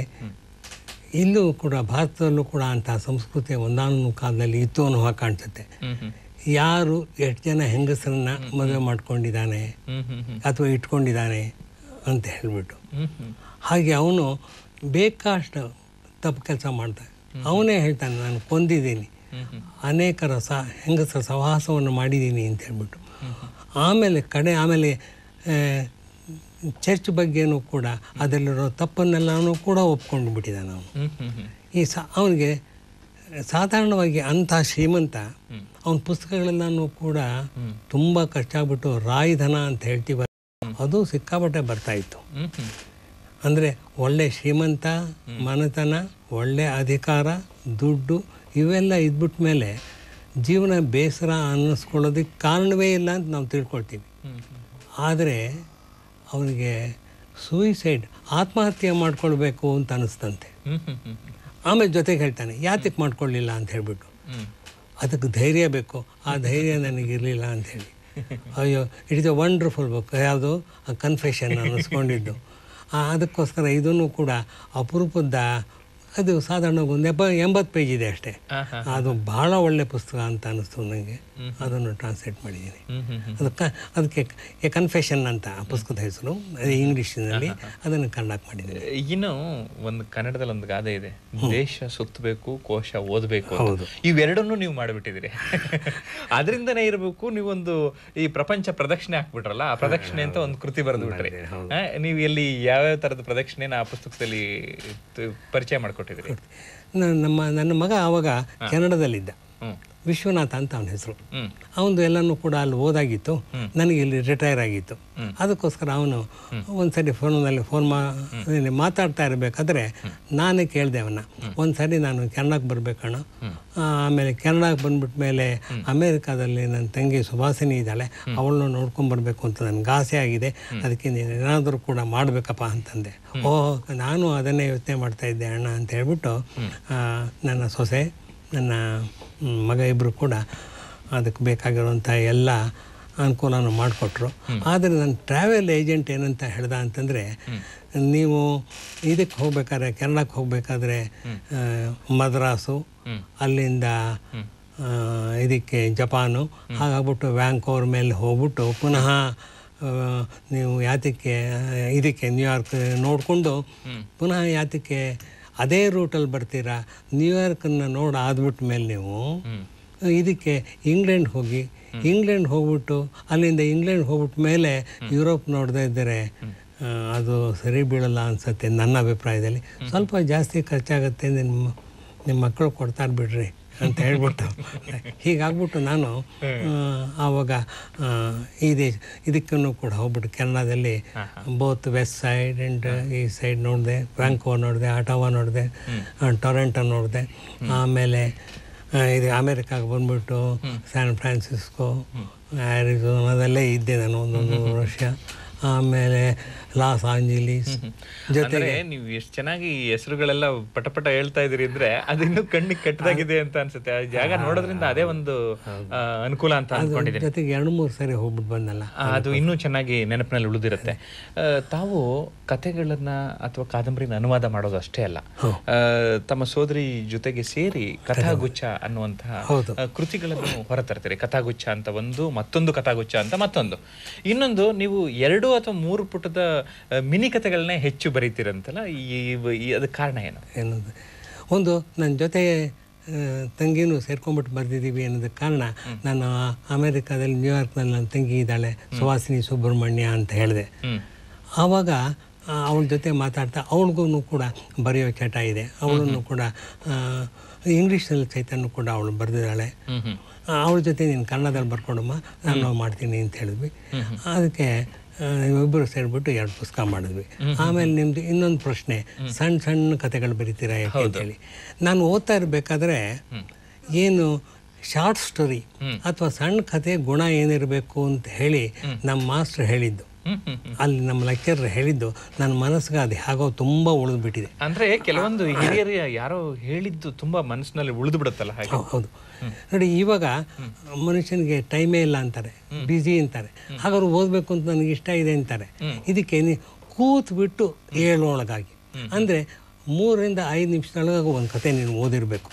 [SPEAKER 2] ಇಲ್ಲೂ ಕೂಡ ಭಾರತದಲ್ಲೂ ಕೂಡ ಅಂಥ ಸಂಸ್ಕೃತಿ ಒಂದಾನೊಂದು ಕಾಲದಲ್ಲಿ ಇತ್ತು ಅನ್ನೋ ಹಾಗೆ ಕಾಣಿಸುತ್ತೆ
[SPEAKER 1] ಹ್ಮ್ ಹ್ಮ್
[SPEAKER 2] ಯಾರು ಎಷ್ಟು ಜನ ಹೆಂಗಸರನ್ನ ಮದುವೆ ಮಾಡ್ಕೊಂಡಿದ್ದಾನೆ
[SPEAKER 1] ಹ್ಮ್ ಹ್ಮ್ ಹ್ಮ್
[SPEAKER 2] ಅಥವಾ ಇಟ್ಕೊಂಡಿದ್ದಾನೆ ಅಂತ ಹೇಳಿಬಿಟ್ಟು
[SPEAKER 1] ಹ್ಮ್ ಹ್ಮ್
[SPEAKER 2] ಹಾಗೆ ಅವನು ಬೇಕಾಷ್ಟು ತಪ್ಪು ಕೆಲಸ ಮಾಡ್ತಾನೆ ಅವನೇ ಹೇಳ್ತಾನೆ ನಾನು ಕೊಂದಿದ್ದೀನಿ
[SPEAKER 1] ಹ್ಮ್ ಹ್ಮ್
[SPEAKER 2] ಅನೇಕರ ಸ ಹೆಂಗಸರ ಸಹವಾಸವನ್ನು ಮಾಡಿದ್ದೀನಿ ಅಂತ ಹೇಳ್ಬಿಟ್ಟು ಆಮೇಲೆ ಕಡೆ ಆಮೇಲೆ ಆ, ಚರ್ಚ್ ಬಗ್ಗೆನೂ ಕೂಡ ಅದರಲ್ಲಿರೋ ತಪ್ಪನ್ನೆಲ್ಲನೂ ಕೂಡ ಒಪ್ಕೊಂಡು ಬಿಟ್ಟಿದ್ದಾನೆ ಅವನು
[SPEAKER 1] ಹ್ಮ್ ಹ್ಮ್ ಹ್ಮ್
[SPEAKER 2] ಈ ಸ ಅವನಿಗೆ ಸಾಧಾರಣವಾಗಿ ಅಂಥ ಶ್ರೀಮಂತ ಅವನ ಪುಸ್ತಕಗಳೆಲ್ಲನೂ ಕೂಡ ತುಂಬ ಖರ್ಚಾಗ್ಬಿಟ್ಟು ರಾಯ್ಧನ ಅಂತ ಹೇಳ್ತೀವಿ ಅದು ಸಿಕ್ಕಾಪಟ್ಟೆ ಬರ್ತಾ ಇತ್ತು
[SPEAKER 1] ಹ್ಮ್ ಹ್ಮ್
[SPEAKER 2] ಅಂದರೆ ಒಳ್ಳೆ ಶ್ರೀಮಂತ ಮನೆತನ ಒಳ್ಳೆ ಅಧಿಕಾರ ದುಡ್ಡು ಇವೆಲ್ಲ ಇದ್ಬಿಟ್ಟ ಮೇಲೆ ಜೀವನ ಬೇಸರ ಅನ್ನಿಸ್ಕೊಳ್ಳೋದಕ್ಕೆ ಕಾರಣವೇ ಇಲ್ಲ ಅಂತ ನಾವು ತಿಳ್ಕೊಳ್ತೀವಿ
[SPEAKER 1] ಹ್ಮ್ ಹ್ಮ್
[SPEAKER 2] ಆದರೆ ಅವನಿಗೆ ಸೂಯಿಸೈಡ್ ಆತ್ಮಹತ್ಯೆ ಮಾಡ್ಕೊಳ್ಬೇಕು ಅಂತ ಅನಿಸ್ತಂತೆ
[SPEAKER 1] ಹ್ಮ್ ಹ್ಮ್ ಹ್ಮ್
[SPEAKER 2] ಆಮೇಲೆ ಜೊತೆಗೆ ಹೇಳ್ತಾನೆ ಯಾತಕ್ಕೆ ಮಾಡ್ಕೊಳ್ಳಿಲ್ಲ ಅಂತ ಹೇಳ್ಬಿಟ್ಟು
[SPEAKER 1] ಹ್ಮ್
[SPEAKER 2] ಅದಕ್ಕೆ ಧೈರ್ಯ ಬೇಕು ಆ ಧೈರ್ಯ ನನಗಿರಲಿಲ್ಲ ಅಂಥೇಳಿ ಅಯ್ಯೋ it is a wonderful book ಯಾವುದು ಕನ್ಫೆಷನ್ ಅನ್ನಿಸ್ಕೊಂಡಿದ್ದು ಆ, ಅದಕ್ಕೋಸ್ಕರ ಇದನ್ನು ಕೂಡ ಅಪರೂಪದ ಅದು ಸಾಧಾರಣ ಒಂದು ಎಪ್ಪ ಎಂಬತ್ತು ಪೇಜ್ ಇದೆ ಅಷ್ಟೇ
[SPEAKER 1] ಹಾ ಹಾ
[SPEAKER 2] ಅದು ಭಾಳ ಒಳ್ಳೆ ಪುಸ್ತಕ ಅಂತ ಅನ್ನಿಸ್ತು ನನಗೆ ಅದನ್ನು ಟ್ರಾನ್ಸ್ಲೇಟ್ ಮಾಡಿದ್ದೀನಿ
[SPEAKER 1] ಹ್ಮ್ ಹ್ಮ್ ಹ್ಮ್
[SPEAKER 2] ಅದಕ್ಕೆ ಅದಕ್ಕೆ ಎ ಕನ್ಫೆಷನ್ ಅಂತ ಆ ಪುಸ್ತಕದ ಹೆಸರು ಅದು ಇಂಗ್ಲೀಷಿನಲ್ಲಿ ಅದನ್ನು ಕನ್ನಡಕ್ಕೆ ಮಾಡಿದ್ದೀನಿ
[SPEAKER 1] ಇನ್ನು ಒಂದು ಕನ್ನಡದಲ್ಲಿ ಒಂದು ಗಾದೆ ಇದೆ ದೇಶ ಸುತ್ತಬೇಕು ಕೋಶ ಓದಬೇಕು
[SPEAKER 2] ಹೌದು.
[SPEAKER 1] ಇವೆರಡನ್ನೂ ನೀವು ಮಾಡಿಬಿಟ್ಟಿದ್ದೀರಿ ಅದರಿಂದನೇ ಇರಬೇಕು ನೀವೊಂದು ಈ ಪ್ರಪಂಚ ಪ್ರದಕ್ಷಿಣೆ ಹಾಕ್ಬಿಟ್ರಲ್ಲ ಆ ಪ್ರದಕ್ಷಿಣೆ ಅಂತ ಒಂದು ಕೃತಿ ಬರೆದು ಬಿಟ್ರಿ ಆ, ನೀವು ಎಲ್ಲಿ ಯಾವ್ಯಾವ ತರದ ಪ್ರದಕ್ಷಿಣೆನ ಆ ಪುಸ್ತಕದಲ್ಲಿ ತ- ಪರಿಚಯ ಮಾಡ್ಕೊಟ್ಟಿದ್ರಿ
[SPEAKER 2] ನ- ನಮ್ಮ ನನ್ನ ಮಗ ಆವಾಗ ಕೆನಡದಲ್ಲಿದ್ದ
[SPEAKER 1] ಹ್ಮ್
[SPEAKER 2] ವಿಶ್ವನಾಥ ಅಂತ ಅವನ ಹೆಸರು
[SPEAKER 1] ಹ್ಮ್
[SPEAKER 2] ಅವನದು ಎಲ್ಲನೂ ಕೂಡ ಅಲ್ಲಿ ಓದಾಗಿತ್ತು ನನಗೆ ಇಲ್ಲಿ ರಿಟೈರ್ ಆಗಿತ್ತು ಅದಕ್ಕೋಸ್ಕರ ಅವನು ಒಂದ್ಸರಿ ಫೋನಲ್ಲಿ ಫೋನ್ ಮಾ ಮಾತಾಡ್ತಾ ಇರಬೇಕಾದ್ರೆ ನಾನೇ ಕೇಳಿದೆ ಅವನ್ನ ಒಂದ್ಸರಿ ನಾನು ಕೆನಡಾಗೆ ಬರಬೇಕಣ್ಣ ಆಮೇಲೆ ಕೆನಡಾಗೆ ಬಂದ್ಬಿಟ್ಟ ಮೇಲೆ ಅಮೇರಿಕಾದಲ್ಲಿ ನನ್ನ ತಂಗಿ ಸುಭಾಸಿನಿ ಇದ್ದಾಳೆ ಅವಳನ್ನ ನೋಡ್ಕೊಂಬರ್ಬೇಕು ಅಂತ ನನಗೆ ಆಸೆ ಆಗಿದೆ ಅದಕ್ಕೆ ನೀನು ಏನಾದರೂ ಕೂಡ ಮಾಡಬೇಕಪ್ಪ ಅಂತಂದೆ ಓ ನಾನು ಅದನ್ನೇ ಯೋಚನೆ ಮಾಡ್ತಾ ಇದ್ದೆ ಅಣ್ಣ ಅಂತ ಹೇಳ್ಬಿಟ್ಟು ಆ, ನನ್ನ ಸೊಸೆ ನನ್ನ ಮ್, ಮಗ ಇಬ್ಬರು ಕೂಡ ಅದಕ್ಕೆ ಬೇಕಾಗಿರುವಂಥ ಎಲ್ಲ ಅನುಕೂಲನೂ ಮಾಡಿಕೊಟ್ರು ಆದರೆ ನನ್ನ ಟ್ರಾವೆಲ್ ಏಜೆಂಟ್ ಏನಂತ ಹೇಳ್ದ ಅಂತಂದರೆ ನೀವು ಇದಕ್ಕೆ ಹೋಗ್ಬೇಕಾದ್ರೆ ಕೆನಡಾಕ್ಕೆ ಹೋಗಬೇಕಾದ್ರೆ ಮದ್ರಾಸು ಅಲ್ಲಿಂದ ಆ, ಇದಕ್ಕೆ ಜಪಾನು ಹಾಗಾಗ್ಬಿಟ್ಟು ವ್ಯಾಂಕೋರ್ ಮೇಲೆ ಹೋಗ್ಬಿಟ್ಟು ಪುನಃ ಆ, ನೀವು ಯಾತಕ್ಕೆ ಆ, ಇದಕ್ಕೆ ನ್ಯೂಯಾರ್ಕ್ ನೋಡಿಕೊಂಡು ಪುನಃ ಯಾತಕ್ಕೆ ಅದೇ ರೂಟಲ್ಲಿ ಬರ್ತೀರಾ ನ್ಯೂಯಾರ್ಕನ್ನು ನೋಡಿ ಆದ್ಬಿಟ್ಟ ಮೇಲೆ ನೀವು ಇದಕ್ಕೆ ಇಂಗ್ಲೆಂಡ್ ಹೋಗಿ ಇಂಗ್ಲೆಂಡ್ ಹೋಗ್ಬಿಟ್ಟು ಅಲ್ಲಿಂದ ಇಂಗ್ಲೆಂಡ್ ಹೋಗ್ಬಿಟ್ಟ ಮೇಲೆ ಯುರೋಪ್ ನೋಡದೇ ಇದ್ದರೆ ಆ, ಅದು ಸರಿ ಬೀಳಲ್ಲ ಅನ್ಸುತ್ತೆ ನನ್ನ ಅಭಿಪ್ರಾಯದಲ್ಲಿ ಸ್ವಲ್ಪ ಜಾಸ್ತಿ ಖರ್ಚಾಗುತ್ತೆ ನಿಮ್ಮ ನಿಮ್ಮ ಮಕ್ಕಳು ಕೊಡ್ತಾರೆ ಬಿಡ್ರಿ ಅಂತ ಹೇಳ್ಬಿಟ್ಟು ಹೀಗಾಗ್ಬಿಟ್ಟು ನಾನು ಆ, ಆವಾಗ ಆ, ಈ ದೇಶ ಇದಕ್ಕೂ ಕೂಡ ಹೋಗ್ಬಿಟ್ಟು ಕೆನಡಾದಲ್ಲಿ ಬೋತ್ ವೆಸ್ಟ್ ಸೈಡ್ ಆ್ಯಂಡ್ ಈ ಸೈಡ್ ನೋಡಿದೆ ವ್ಯಾಂಕೋವರ್ ನೋಡಿದೆ ಆಟಾವಾ ನೋಡಿದೆ ಟೊರೆಂಟೋ ನೋಡಿದೆ ಆಮೇಲೆ ಆ, ಇದು ಅಮೇರಿಕಾಗೆ ಬಂದ್ಬಿಟ್ಟು ಸ್ಯಾನ್ ಫ್ರಾನ್ಸಿಸ್ಕೋ ಆರಿಜೋನಾದಲ್ಲೇ ಇದ್ದೆ ನಾನು ಒಂದೊಂದು ವರ್ಷ ಆಮೇಲೆ ಲಾಸ್ ಆಂಜಲೀಸ್
[SPEAKER 1] ಅಂದ್ರೆ ನೀವು ಎಷ್ಟು ಚೆನ್ನಾಗಿ ಈ ಹೆಸರುಗಳೆಲ್ಲ ಪಟ ಪಟ ಹೇಳ್ತಾ ಇದೀರಿ ಅಂದ್ರೆ ಅದಿನ್ನೂ ಕಣ್ಣಿಗೆ ಕೆಟ್ಟದಾಗಿದೆ ಅಂತ ಅನ್ಸುತ್ತೆ ಆ ಜಾಗ ನೋಡೋದ್ರಿಂದ ಅದೇ ಒಂದು ಆ, ಅನುಕೂಲ ಅಂತ ಅನ್ಕೊಂಡಿದ್ದೀನಿ
[SPEAKER 2] ಜೊತೆಗೆ ಎರಡು ಮೂರು ಸರಿ ಹೋಗ್ಬಿಟ್ಟು ಬಂದಲ್ಲ
[SPEAKER 1] ಆ, ಅದು ಇನ್ನೂ ಚೆನ್ನಾಗಿ ನೆನಪಿನಲ್ಲಿ ಉಳಿದಿರುತ್ತೆ ಆ, ತಾವು ಕಥೆಗಳನ್ನ ಅಥವಾ ಕಾದಂಬರಿನ ಅನುವಾದ ಮಾಡೋದು ಅಷ್ಟೇ ಅಲ್ಲ ಆ, ತಮ್ಮ ಸೋದರಿ ಜೊತೆಗೆ ಸೇರಿ ಕಥಾಗುಚ್ಛ ಅನ್ನುವಂತಹ ಆ, ಕೃತಿಗಳನ್ನು ಹೊರತರ್ತೀರಿ ಕಥಾಗುಚ್ಛ ಅಂತ ಒಂದು ಮತ್ತೊಂದು ಕಥಾಗುಚ್ಛ ಅಂತ ಮತ್ತೊಂದು ಇನ್ನೊಂದು ನೀವು ಎರಡು ಅಥವಾ ಮೂರು ಪುಟದ ಆ, ಮಿನಿ ಕಥೆಗಳನ್ನೇ ಹೆಚ್ಚು ಬರೀತೀರಂತಲ್ಲ ಈ ಈ- ಅದಕ್ಕೆ ಕಾರಣ ಏನು
[SPEAKER 2] ಏನದು ಒಂದು ನನ್ನ ಜೊತೆ ಆ, ತಂಗಿನೂ ಸೇರ್ಕೊಂಡ್ಬಿಟ್ಟು ಬರ್ದಿದ್ದೀವಿ ಅನ್ನೋದಕ್ಕೆ ಕಾರಣ ನಾನು ಅಮೇರಿಕಾದಲ್ಲಿ ನ್ಯೂಯಾರ್ಕ್ನಲ್ಲಿ ನನ್ನ ತಂಗಿ ಇದ್ದಾಳೆ ಸುವಾಸಿನಿ ಸುಬ್ರಹ್ಮಣ್ಯ ಅಂತ ಹೇಳಿದೆ
[SPEAKER 1] ಹ್ಮ್
[SPEAKER 2] ಆವಾಗ ಅವಳ ಜೊತೆ ಮಾತಾಡ್ತಾ ಅವಳಿಗೂ ಕೂಡ ಬರೆಯೋ ಚಟ ಇದೆ ಅವಳನ್ನು ಕೂಡ ಆ, ಇಂಗ್ಲೀಷ್ನಲ್ಲಿ ಚೈತನ್ಯ ಕೂಡ ಅವಳು ಬರೆದಿದ್ದಾಳೆ
[SPEAKER 1] ಹ್ಮ್ ಹ್ಮ್
[SPEAKER 2] ಅವಳ ಜೊತೆ ನೀನು ಕನ್ನಡದಲ್ಲಿ ಬರ್ಕೊಡಮ್ಮ ನಾನು ಮಾಡ್ತೀನಿ ಅಂತ ಹೇಳಿದ್ವಿ ಅದಕ್ಕೆ ಆ, ಇಬ್ಬರು ಸೇರಿಬಿಟ್ಟು ಎರಡು ಪುಸ್ತಕ ಮಾಡಿದ್ವಿ ಆಮೇಲೆ ನಿಮ್ದು ಇನ್ನೊಂದು ಪ್ರಶ್ನೆ ಸಣ್ಣ ಸಣ್ಣ ಕಥೆಗಳು ಬರೀತೀರಾ ಯಾಕೆ ಅಂತೇಳಿ ನಾನು ಓದ್ತಾ ಇರಬೇಕಾದ್ರೆ ಏನು ಶಾರ್ಟ್ ಸ್ಟೋರಿ ಅಥವಾ ಸಣ್ಣ ಕಥೆ ಗುಣ ಏನಿರಬೇಕು ಅಂತ ಹೇಳಿ ನಮ್ಮ ಮಾಸ್ಟರ್ ಹೇಳಿದ್ದು
[SPEAKER 1] ಹ್ಮ್ ಹ್ಮ್ ಹ್ಮ್.
[SPEAKER 2] ಅಲ್ಲಿ ನಮ್ಮ ಲೆಕ್ಚರ್ ಹೇಳಿದ್ದು ನನ್ನ ಮನಸ್ಸಿಗೆ ಅದು ಹಾಗೋ ತುಂಬ ಉಳಿದ್ಬಿಟ್ಟಿದೆ
[SPEAKER 1] ಅಂದ್ರೆ ಕೆಲವೊಂದು ಹಿರಿಯರು ಯಾರೋ ಹೇಳಿದ್ದು ತುಂಬಾ ಮನಸ್ಸಿನಲ್ಲಿ ಉಳಿದು ಬಿಡುತ್ತಲ್ಲ ಹಾಗೆ
[SPEAKER 2] ಹೌ- ಹೌದು ನೋಡಿ ಇವಾಗ ಮನುಷ್ಯನಿಗೆ ಟೈಮೇ ಇಲ್ಲ ಅಂತಾರೆ ಬ್ಯುಸಿ ಅಂತಾರೆ ಹಾಗಾದ್ರೆ ಓದಬೇಕು ಅಂತ ನನಗೆ ಇಷ್ಟ ಇದೆ ಅಂತಾರೆ ಇದಕ್ಕೆ ನೀ ಕೂತ್ ಬಿಟ್ಟು ಏಳೊಳಗಾಗಿ ಅಂದರೆ ಮೂರರಿಂದ ಐದು ನಿಮಿಷದೊಳಗಾಗಿ ಒಂದು ಕತೆ ನೀನು ಓದಿರಬೇಕು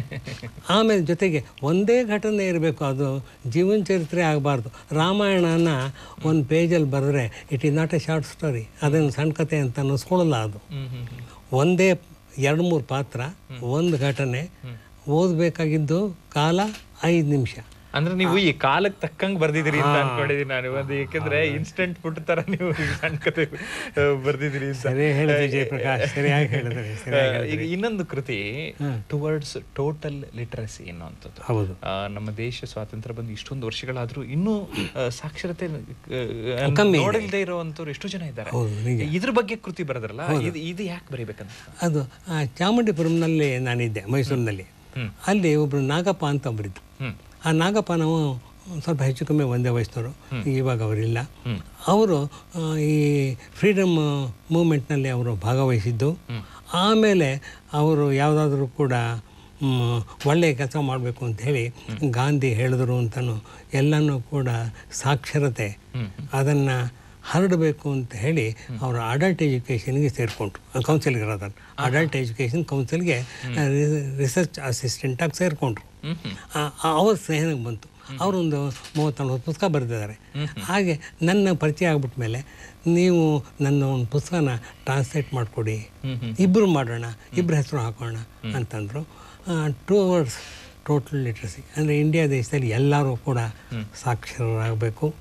[SPEAKER 2] ಆಮೇಲೆ ಜೊತೆಗೆ ಒಂದೇ ಘಟನೆ ಇರಬೇಕು ಅದು ಜೀವನ ಚರಿತ್ರೆ ಆಗಬಾರ್ದು ರಾಮಾಯಣನ ಒಂದು ಪೇಜಲ್ಲಿ ಬರೆದ್ರೆ it is not a short story ಅದನ್ನು ಸಣ್ಣ ಕತೆ ಅಂತ ಅನ್ನಿಸ್ಕೊಳ್ಳಲ್ಲ ಅದು
[SPEAKER 1] ಹ್ಮ್ ಹ್ಮ್ ಹ್ಮ್.
[SPEAKER 2] ಒಂದೇ ಎರಡು ಮೂರು ಪಾತ್ರ ಒಂದು ಘಟನೆ ಓದಬೇಕಾಗಿದ್ದು ಕಾಲ ಐದು ನಿಮಿಷ
[SPEAKER 1] ಅಂದ್ರೆ ನೀವು ಈ ಕಾಲಕ್ಕೆ ತಕ್ಕಂಗ್ ಬರ್ದಿದ್ದೀರಿ ಅಂತ ಅನ್ಕೊಂಡಿದೀನಿ ನಾನು ಒಂದು ಯಾಕಂದ್ರೆ ಇನ್ಸ್ಟೆಂಟ್ ಪುಟ್ಟ ತರ ನೀವು ಈ ಸಣ್ಣ ಕತೆ ಆ, ಬರ್ದಿದ್ದೀರಿ ಅಂತ
[SPEAKER 2] ಸರಿ ಹೇಳಿದೆ ಜಯಪ್ರಕಾಶ್ ಸರಿಯಾಗಿ ಹೇಳಿದ್ರೆ
[SPEAKER 1] ಆ, ಈಗ ಇನ್ನೊಂದು ಕೃತಿ ಟುವರ್ಡ್ಸ್ ಟೋಟಲ್ ಲಿಟ್ರಸಿ ಅನ್ನುವಂಥದ್ದು
[SPEAKER 2] ಹೌದು
[SPEAKER 1] ಆ, ನಮ್ಮ ದೇಶ ಸ್ವಾತಂತ್ರ್ಯ ಬಂದು ಇಷ್ಟೊಂದು ವರ್ಷಗಳಾದ್ರೂ ಇನ್ನೂ ಆ, ಸಾಕ್ಷರತೆ ಆ, ನೋಡಿಲ್ದೇ ಇರುವಂತವ್ರು ಎಷ್ಟು ಜನ ಇದ್ದಾರೆ ಇದ್ರ ಬಗ್ಗೆ ಕೃತಿ ಬರೆದ್ರಲ್ಲ ಇದು ಇದು ಯಾಕೆ ಬರೀಬೇಕಂತ
[SPEAKER 2] ಅದು ಆ, ಚಾಮುಂಡಿಪುರಂನಲ್ಲಿ ನಾನಿದ್ದೆ ಮೈಸೂರಿನಲ್ಲಿ ಅಲ್ಲಿ ಒಬ್ರು ನಾಗಪ್ಪ ಅಂತ ಒಬ್ಬರಿದ್ದು
[SPEAKER 1] ಹ್ಮ್
[SPEAKER 2] ಆ ನಾಗಪ್ಪ ನಾವು ಸ್ವಲ್ಪ ಹೆಚ್ಚು ಕಮ್ಮಿ ಒಂದೇ ವಯಸ್ಸಿನವರು ಇವಾಗ ಅವರಿಲ್ಲ ಅವರು ಆ, ಈ ಫ್ರೀಡಮ್ ಮೂಮೆಂಟ್ನಲ್ಲಿ ಅವರು ಭಾಗವಹಿಸಿದ್ದು ಆಮೇಲೆ ಅವರು ಯಾವುದಾದ್ರೂ ಕೂಡ ಮ್, ಒಳ್ಳೆಯ ಕೆಲಸ ಮಾಡಬೇಕು ಅಂತ ಹೇಳಿ ಗಾಂಧಿ ಹೇಳಿದ್ರು ಅಂತಲೂ ಎಲ್ಲನೂ ಕೂಡ ಸಾಕ್ಷರತೆ ಅದನ್ನು ಹರಡಬೇಕು ಅಂತ ಹೇಳಿ ಅವರು ಅಡಲ್ಟ್ ಎಜುಕೇಷನ್ಗೆ ಸೇರಿಕೊಂಡ್ರು ಕೌನ್ಸಿಲ್ಗೆ ಇರೋದನ್ನು ಅಡಲ್ಟ್ ಎಜುಕೇಷನ್ ಕೌನ್ಸಿಲ್ಗೆ ರಿಸರ್ಚ್ ಅಸಿಸ್ಟೆಂಟಾಗಿ ಸೇರಿಕೊಂಡ್ರು ಅವ್ರ ಸ್ನೇಹನಕ್ಕೆ ಬಂತು ಅವರೊಂದು ಮೂವತ್ತು ನಲ್ವತ್ತು ಪುಸ್ತಕ ಬರೆದಿದ್ದಾರೆ ಹಾಗೆ ನನ್ನ ಪರಿಚಯ ಆಗ್ಬಿಟ್ಟ ಮೇಲೆ ನೀವು ನನ್ನ ಒಂದು ಪುಸ್ತಕನ ಟ್ರಾನ್ಸ್ಲೇಟ್ ಮಾಡಿಕೊಡಿ ಇಬ್ಬರು ಮಾಡೋಣ ಇಬ್ಬರ ಹೆಸರು ಹಾಕೋಣ ಅಂತಂದರು ಟೂ ಅವರ್ಸ್ ಟೋಟಲ್ ಲಿಟ್ರಸಿ ಅಂದರೆ ಇಂಡಿಯಾ ದೇಶದಲ್ಲಿ ಎಲ್ಲರೂ ಕೂಡ ಸಾಕ್ಷರರಾಗಬೇಕು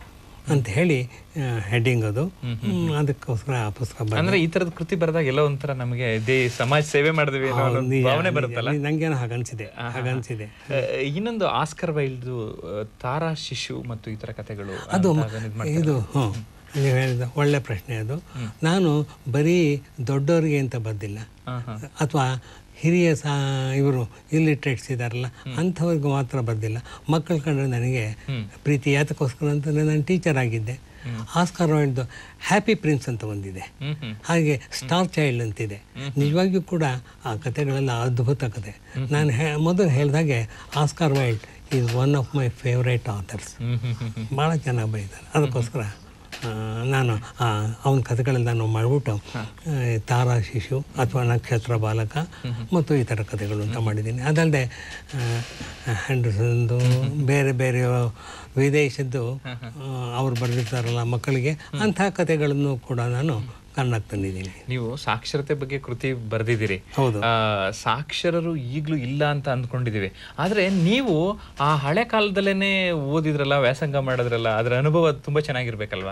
[SPEAKER 2] ಅಂತ ಹೇಳಿ ಹೆಡ್ಡಿಂಗ್ ಅದು ಹ್ಮ್, ಅದಕ್ಕೋಸ್ಕರ ಆ ಪುಸ್ತಕ ಬಂದ
[SPEAKER 1] ಅಂದ್ರೆ ಈ ತರದ ಕೃತಿ ಬರೆದಾಗ ಎಲ್ಲೋ ಒಂಥರ ನಮಗೆ ಇದೇ ಸಮಾಜ ಸೇವೆ ಮಾಡಿದ್ವಿ ಅನ್ನೋ ಒಂದು
[SPEAKER 2] ನಿಜ,
[SPEAKER 1] ಭಾವನೆ
[SPEAKER 2] ನಿಜ.
[SPEAKER 1] ಬರುತ್ತಲ್ಲ
[SPEAKER 2] ನಂಗೇನೋ ಹಾಗನ್ಸಿದೆ ಹಾಗನ್ಸಿದೆ
[SPEAKER 1] ಆ, ಇನ್ನೊಂದು ಆಸ್ಕರ್ ವೈಲ್ಡ್ದು ಆ, ತಾರಾ ಶಿಶು ಮತ್ತು ಈ ತರ ಕಥೆಗಳು
[SPEAKER 2] ಅದು
[SPEAKER 1] ಅಂತ ಅದನ್ನ ಇದ್ ಮಾಡ್ತಾರೆ.
[SPEAKER 2] ಇದು ಹ್ಞೂ ನೀವು ಹೇಳಿದ ಒಳ್ಳೆ ಪ್ರಶ್ನೆ ಅದು ನಾನು ಬರೀ ದೊಡ್ಡವರಿಗೆ ಅಂತ ಬಂದಿಲ್ಲ
[SPEAKER 1] ಹಾ, ಹಾ.
[SPEAKER 2] ಅಥವಾ ಹಿರಿಯ ಸಾ ಇವರು ಇಲ್ಲಿಟ್ರೇಟ್ಸ್ ಇದ್ದಾರಲ್ಲ ಅಂಥವ್ರಿಗೆ ಮಾತ್ರ ಬಂದಿಲ್ಲ ಮಕ್ಕಳ ಕಂಡ್ರೆ ನನಗೆ ಪ್ರೀತಿ ಯಾತಕ್ಕೋಸ್ಕರ ಅಂತ ನಾನು ಟೀಚರ್ ಆಗಿದ್ದೆ ಆಸ್ಕರ್ ವಾಯ್ಡ್ದು ಹ್ಯಾಪಿ ಪ್ರಿನ್ಸ್ ಅಂತ ಒಂದಿದೆ
[SPEAKER 1] ಹ್ಮ್ ಹ್ಮ್
[SPEAKER 2] ಹಾಗೆ ಸ್ಟಾರ್ ಚೈಲ್ಡ್ ಅಂತಿದೆ ನಿಜವಾಗಿಯೂ ಕೂಡ ಆ ಕಥೆಗಳೆಲ್ಲ ಅದ್ಭುತ ಕತೆ ನಾನು ಹೇ ಮೊದಲು ಹೇಳಿದಾಗೆ Oscar Wilde is one of my favourite authors
[SPEAKER 1] ಹ್ಮ್ ಹ್ಮ್ ಹ್ಮ್ ಹ್ಮ್
[SPEAKER 2] ಭಾಳ ಚೆನ್ನಾಗಿ ಬರೀತಾರೆ ಅದಕ್ಕೋಸ್ಕರ ಆ, ನಾನು ಅವನ ಕಥೆಗಳೆಲ್ಲ ನಾನು ಮಾಡಿಬಿಟ್ಟು ತಾರಾ ಶಿಶು ಅಥವಾ ನಕ್ಷತ್ರ ಬಾಲಕ ಮತ್ತು ಈ ಥರ ಕಥೆಗಳು ಅಂತ ಮಾಡಿದ್ದೀನಿ ಅದಲ್ಲದೆ ಹ್ಯಾಂಡರ್ಸನ್ದು ಬೇರೆ ಬೇರೆ ವಿದೇಶದ್ದು ಆ, ಅವ್ರು ಬರೆದಿರ್ತಾರಲ್ಲ ಮಕ್ಕಳಿಗೆ ಅಂಥ ಕಥೆಗಳನ್ನು ಕೂಡ ನಾನು ಕನ್ನಡಕ್ಕೆ ತಂದಿದ್ದೀನಿ
[SPEAKER 1] ನೀವು ಸಾಕ್ಷರತೆ ಬಗ್ಗೆ ಕೃತಿ ಬರೆದಿದ್ದೀರಿ
[SPEAKER 2] ಹೌದು.
[SPEAKER 1] ಆ, ಸಾಕ್ಷರರು ಈಗಲೂ ಇಲ್ಲ ಅಂತ ಅಂದ್ಕೊಂಡಿದೀವಿ ಆದ್ರೆ ನೀವು ಆ ಹಳೆ ಕಾಲದಲ್ಲೇನೆ ಓದಿದ್ರಲ್ಲ ವ್ಯಾಸಂಗ ಮಾಡಿದ್ರಲ್ಲ ಅದರ ಅನುಭವ ತುಂಬಾ ಚೆನ್ನಾಗಿರ್ಬೇಕಲ್ವಾ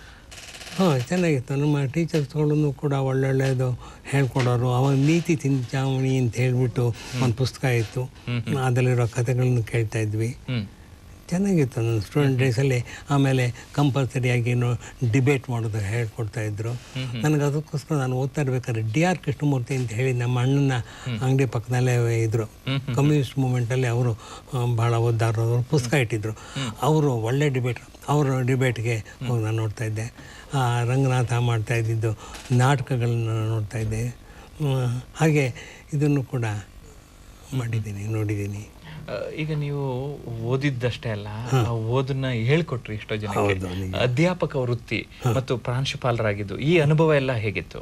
[SPEAKER 2] ಹಾಂ ಚೆನ್ನಾಗಿತ್ತು ನಮ್ಮ ಟೀಚರ್ಸ್ಗಳನ್ನು ಕೂಡ ಒಳ್ಳೊಳ್ಳೆಯದು ಹೇಳ್ಕೊಡೋರು ಅವಾಗ ನೀತಿ ಚಿಂತಾಮಣಿ ಅಂತ ಹೇಳ್ಬಿಟ್ಟು ಒಂದು ಪುಸ್ತಕ ಇತ್ತು ಅದರಲ್ಲಿರೋ ಕಥೆಗಳನ್ನು ಕೇಳ್ತಾ ಇದ್ವಿ
[SPEAKER 1] ಹ್ಮ್
[SPEAKER 2] ಚೆನ್ನಾಗಿತ್ತು ನನ್ನ ಸ್ಟೂಡೆಂಟ್ ಡೇಸಲ್ಲಿ ಆಮೇಲೆ ಕಂಪಲ್ಸರಿಯಾಗಿ ಏನು ಡಿಬೇಟ್ ಮಾಡೋದು ಹೇಳ್ಕೊಡ್ತಾ ಇದ್ರು ನನಗೆ ಅದಕ್ಕೋಸ್ಕರ ನಾನು ಓದ್ತಾ ಇರ್ಬೇಕಾದ್ರೆ ಡಿ ಆರ್ ಕೃಷ್ಣಮೂರ್ತಿ ಅಂತ ಹೇಳಿ ನಮ್ಮ ಅಣ್ಣನ ಅಂಗಡಿ ಪಕ್ಕದಲ್ಲೇ ಇದ್ರು ಕಮ್ಯುನಿಸ್ಟ್ ಮೂಮೆಂಟಲ್ಲಿ ಅವರು ಭಾಳ ಓದ್ದಾರರು ಪುಸ್ತಕ ಇಟ್ಟಿದ್ರು ಅವರು ಒಳ್ಳೆ ಡಿಬೇಟ್ ಅವರು ಡಿಬೇಟ್ಗೆ ಹೋಗಿ ನಾನು ನೋಡ್ತಾ ಇದ್ದೆ ಆ, ರಂಗನಾಥ ಮಾಡ್ತಾ ಇದ್ದಿದ್ದು ನಾಟಕಗಳನ್ನ ನಾನು ನೋಡ್ತಾ ಇದ್ದೆ ಹ್ಮ್, ಹಾಗೆ ಇದನ್ನು ಕೂಡ ಮಾಡಿದ್ದೀನಿ ನೋಡಿದ್ದೀನಿ
[SPEAKER 1] ಆ, ಈಗ ನೀವು ಓದಿದ್ದಷ್ಟೇ ಅಲ್ಲ ಆ ಓದನ್ನ ಹೇಳ್ಕೊಟ್ರಿ ಎಷ್ಟೋ ಜನಕ್ಕೆ
[SPEAKER 2] ಹೌದು, ನಿಜ.
[SPEAKER 1] ಅಧ್ಯಾಪಕ ವೃತ್ತಿ ಮತ್ತು ಪ್ರಾಂಶುಪಾಲರಾಗಿದ್ದು ಈ ಅನುಭವ ಎಲ್ಲ ಹೇಗಿತ್ತು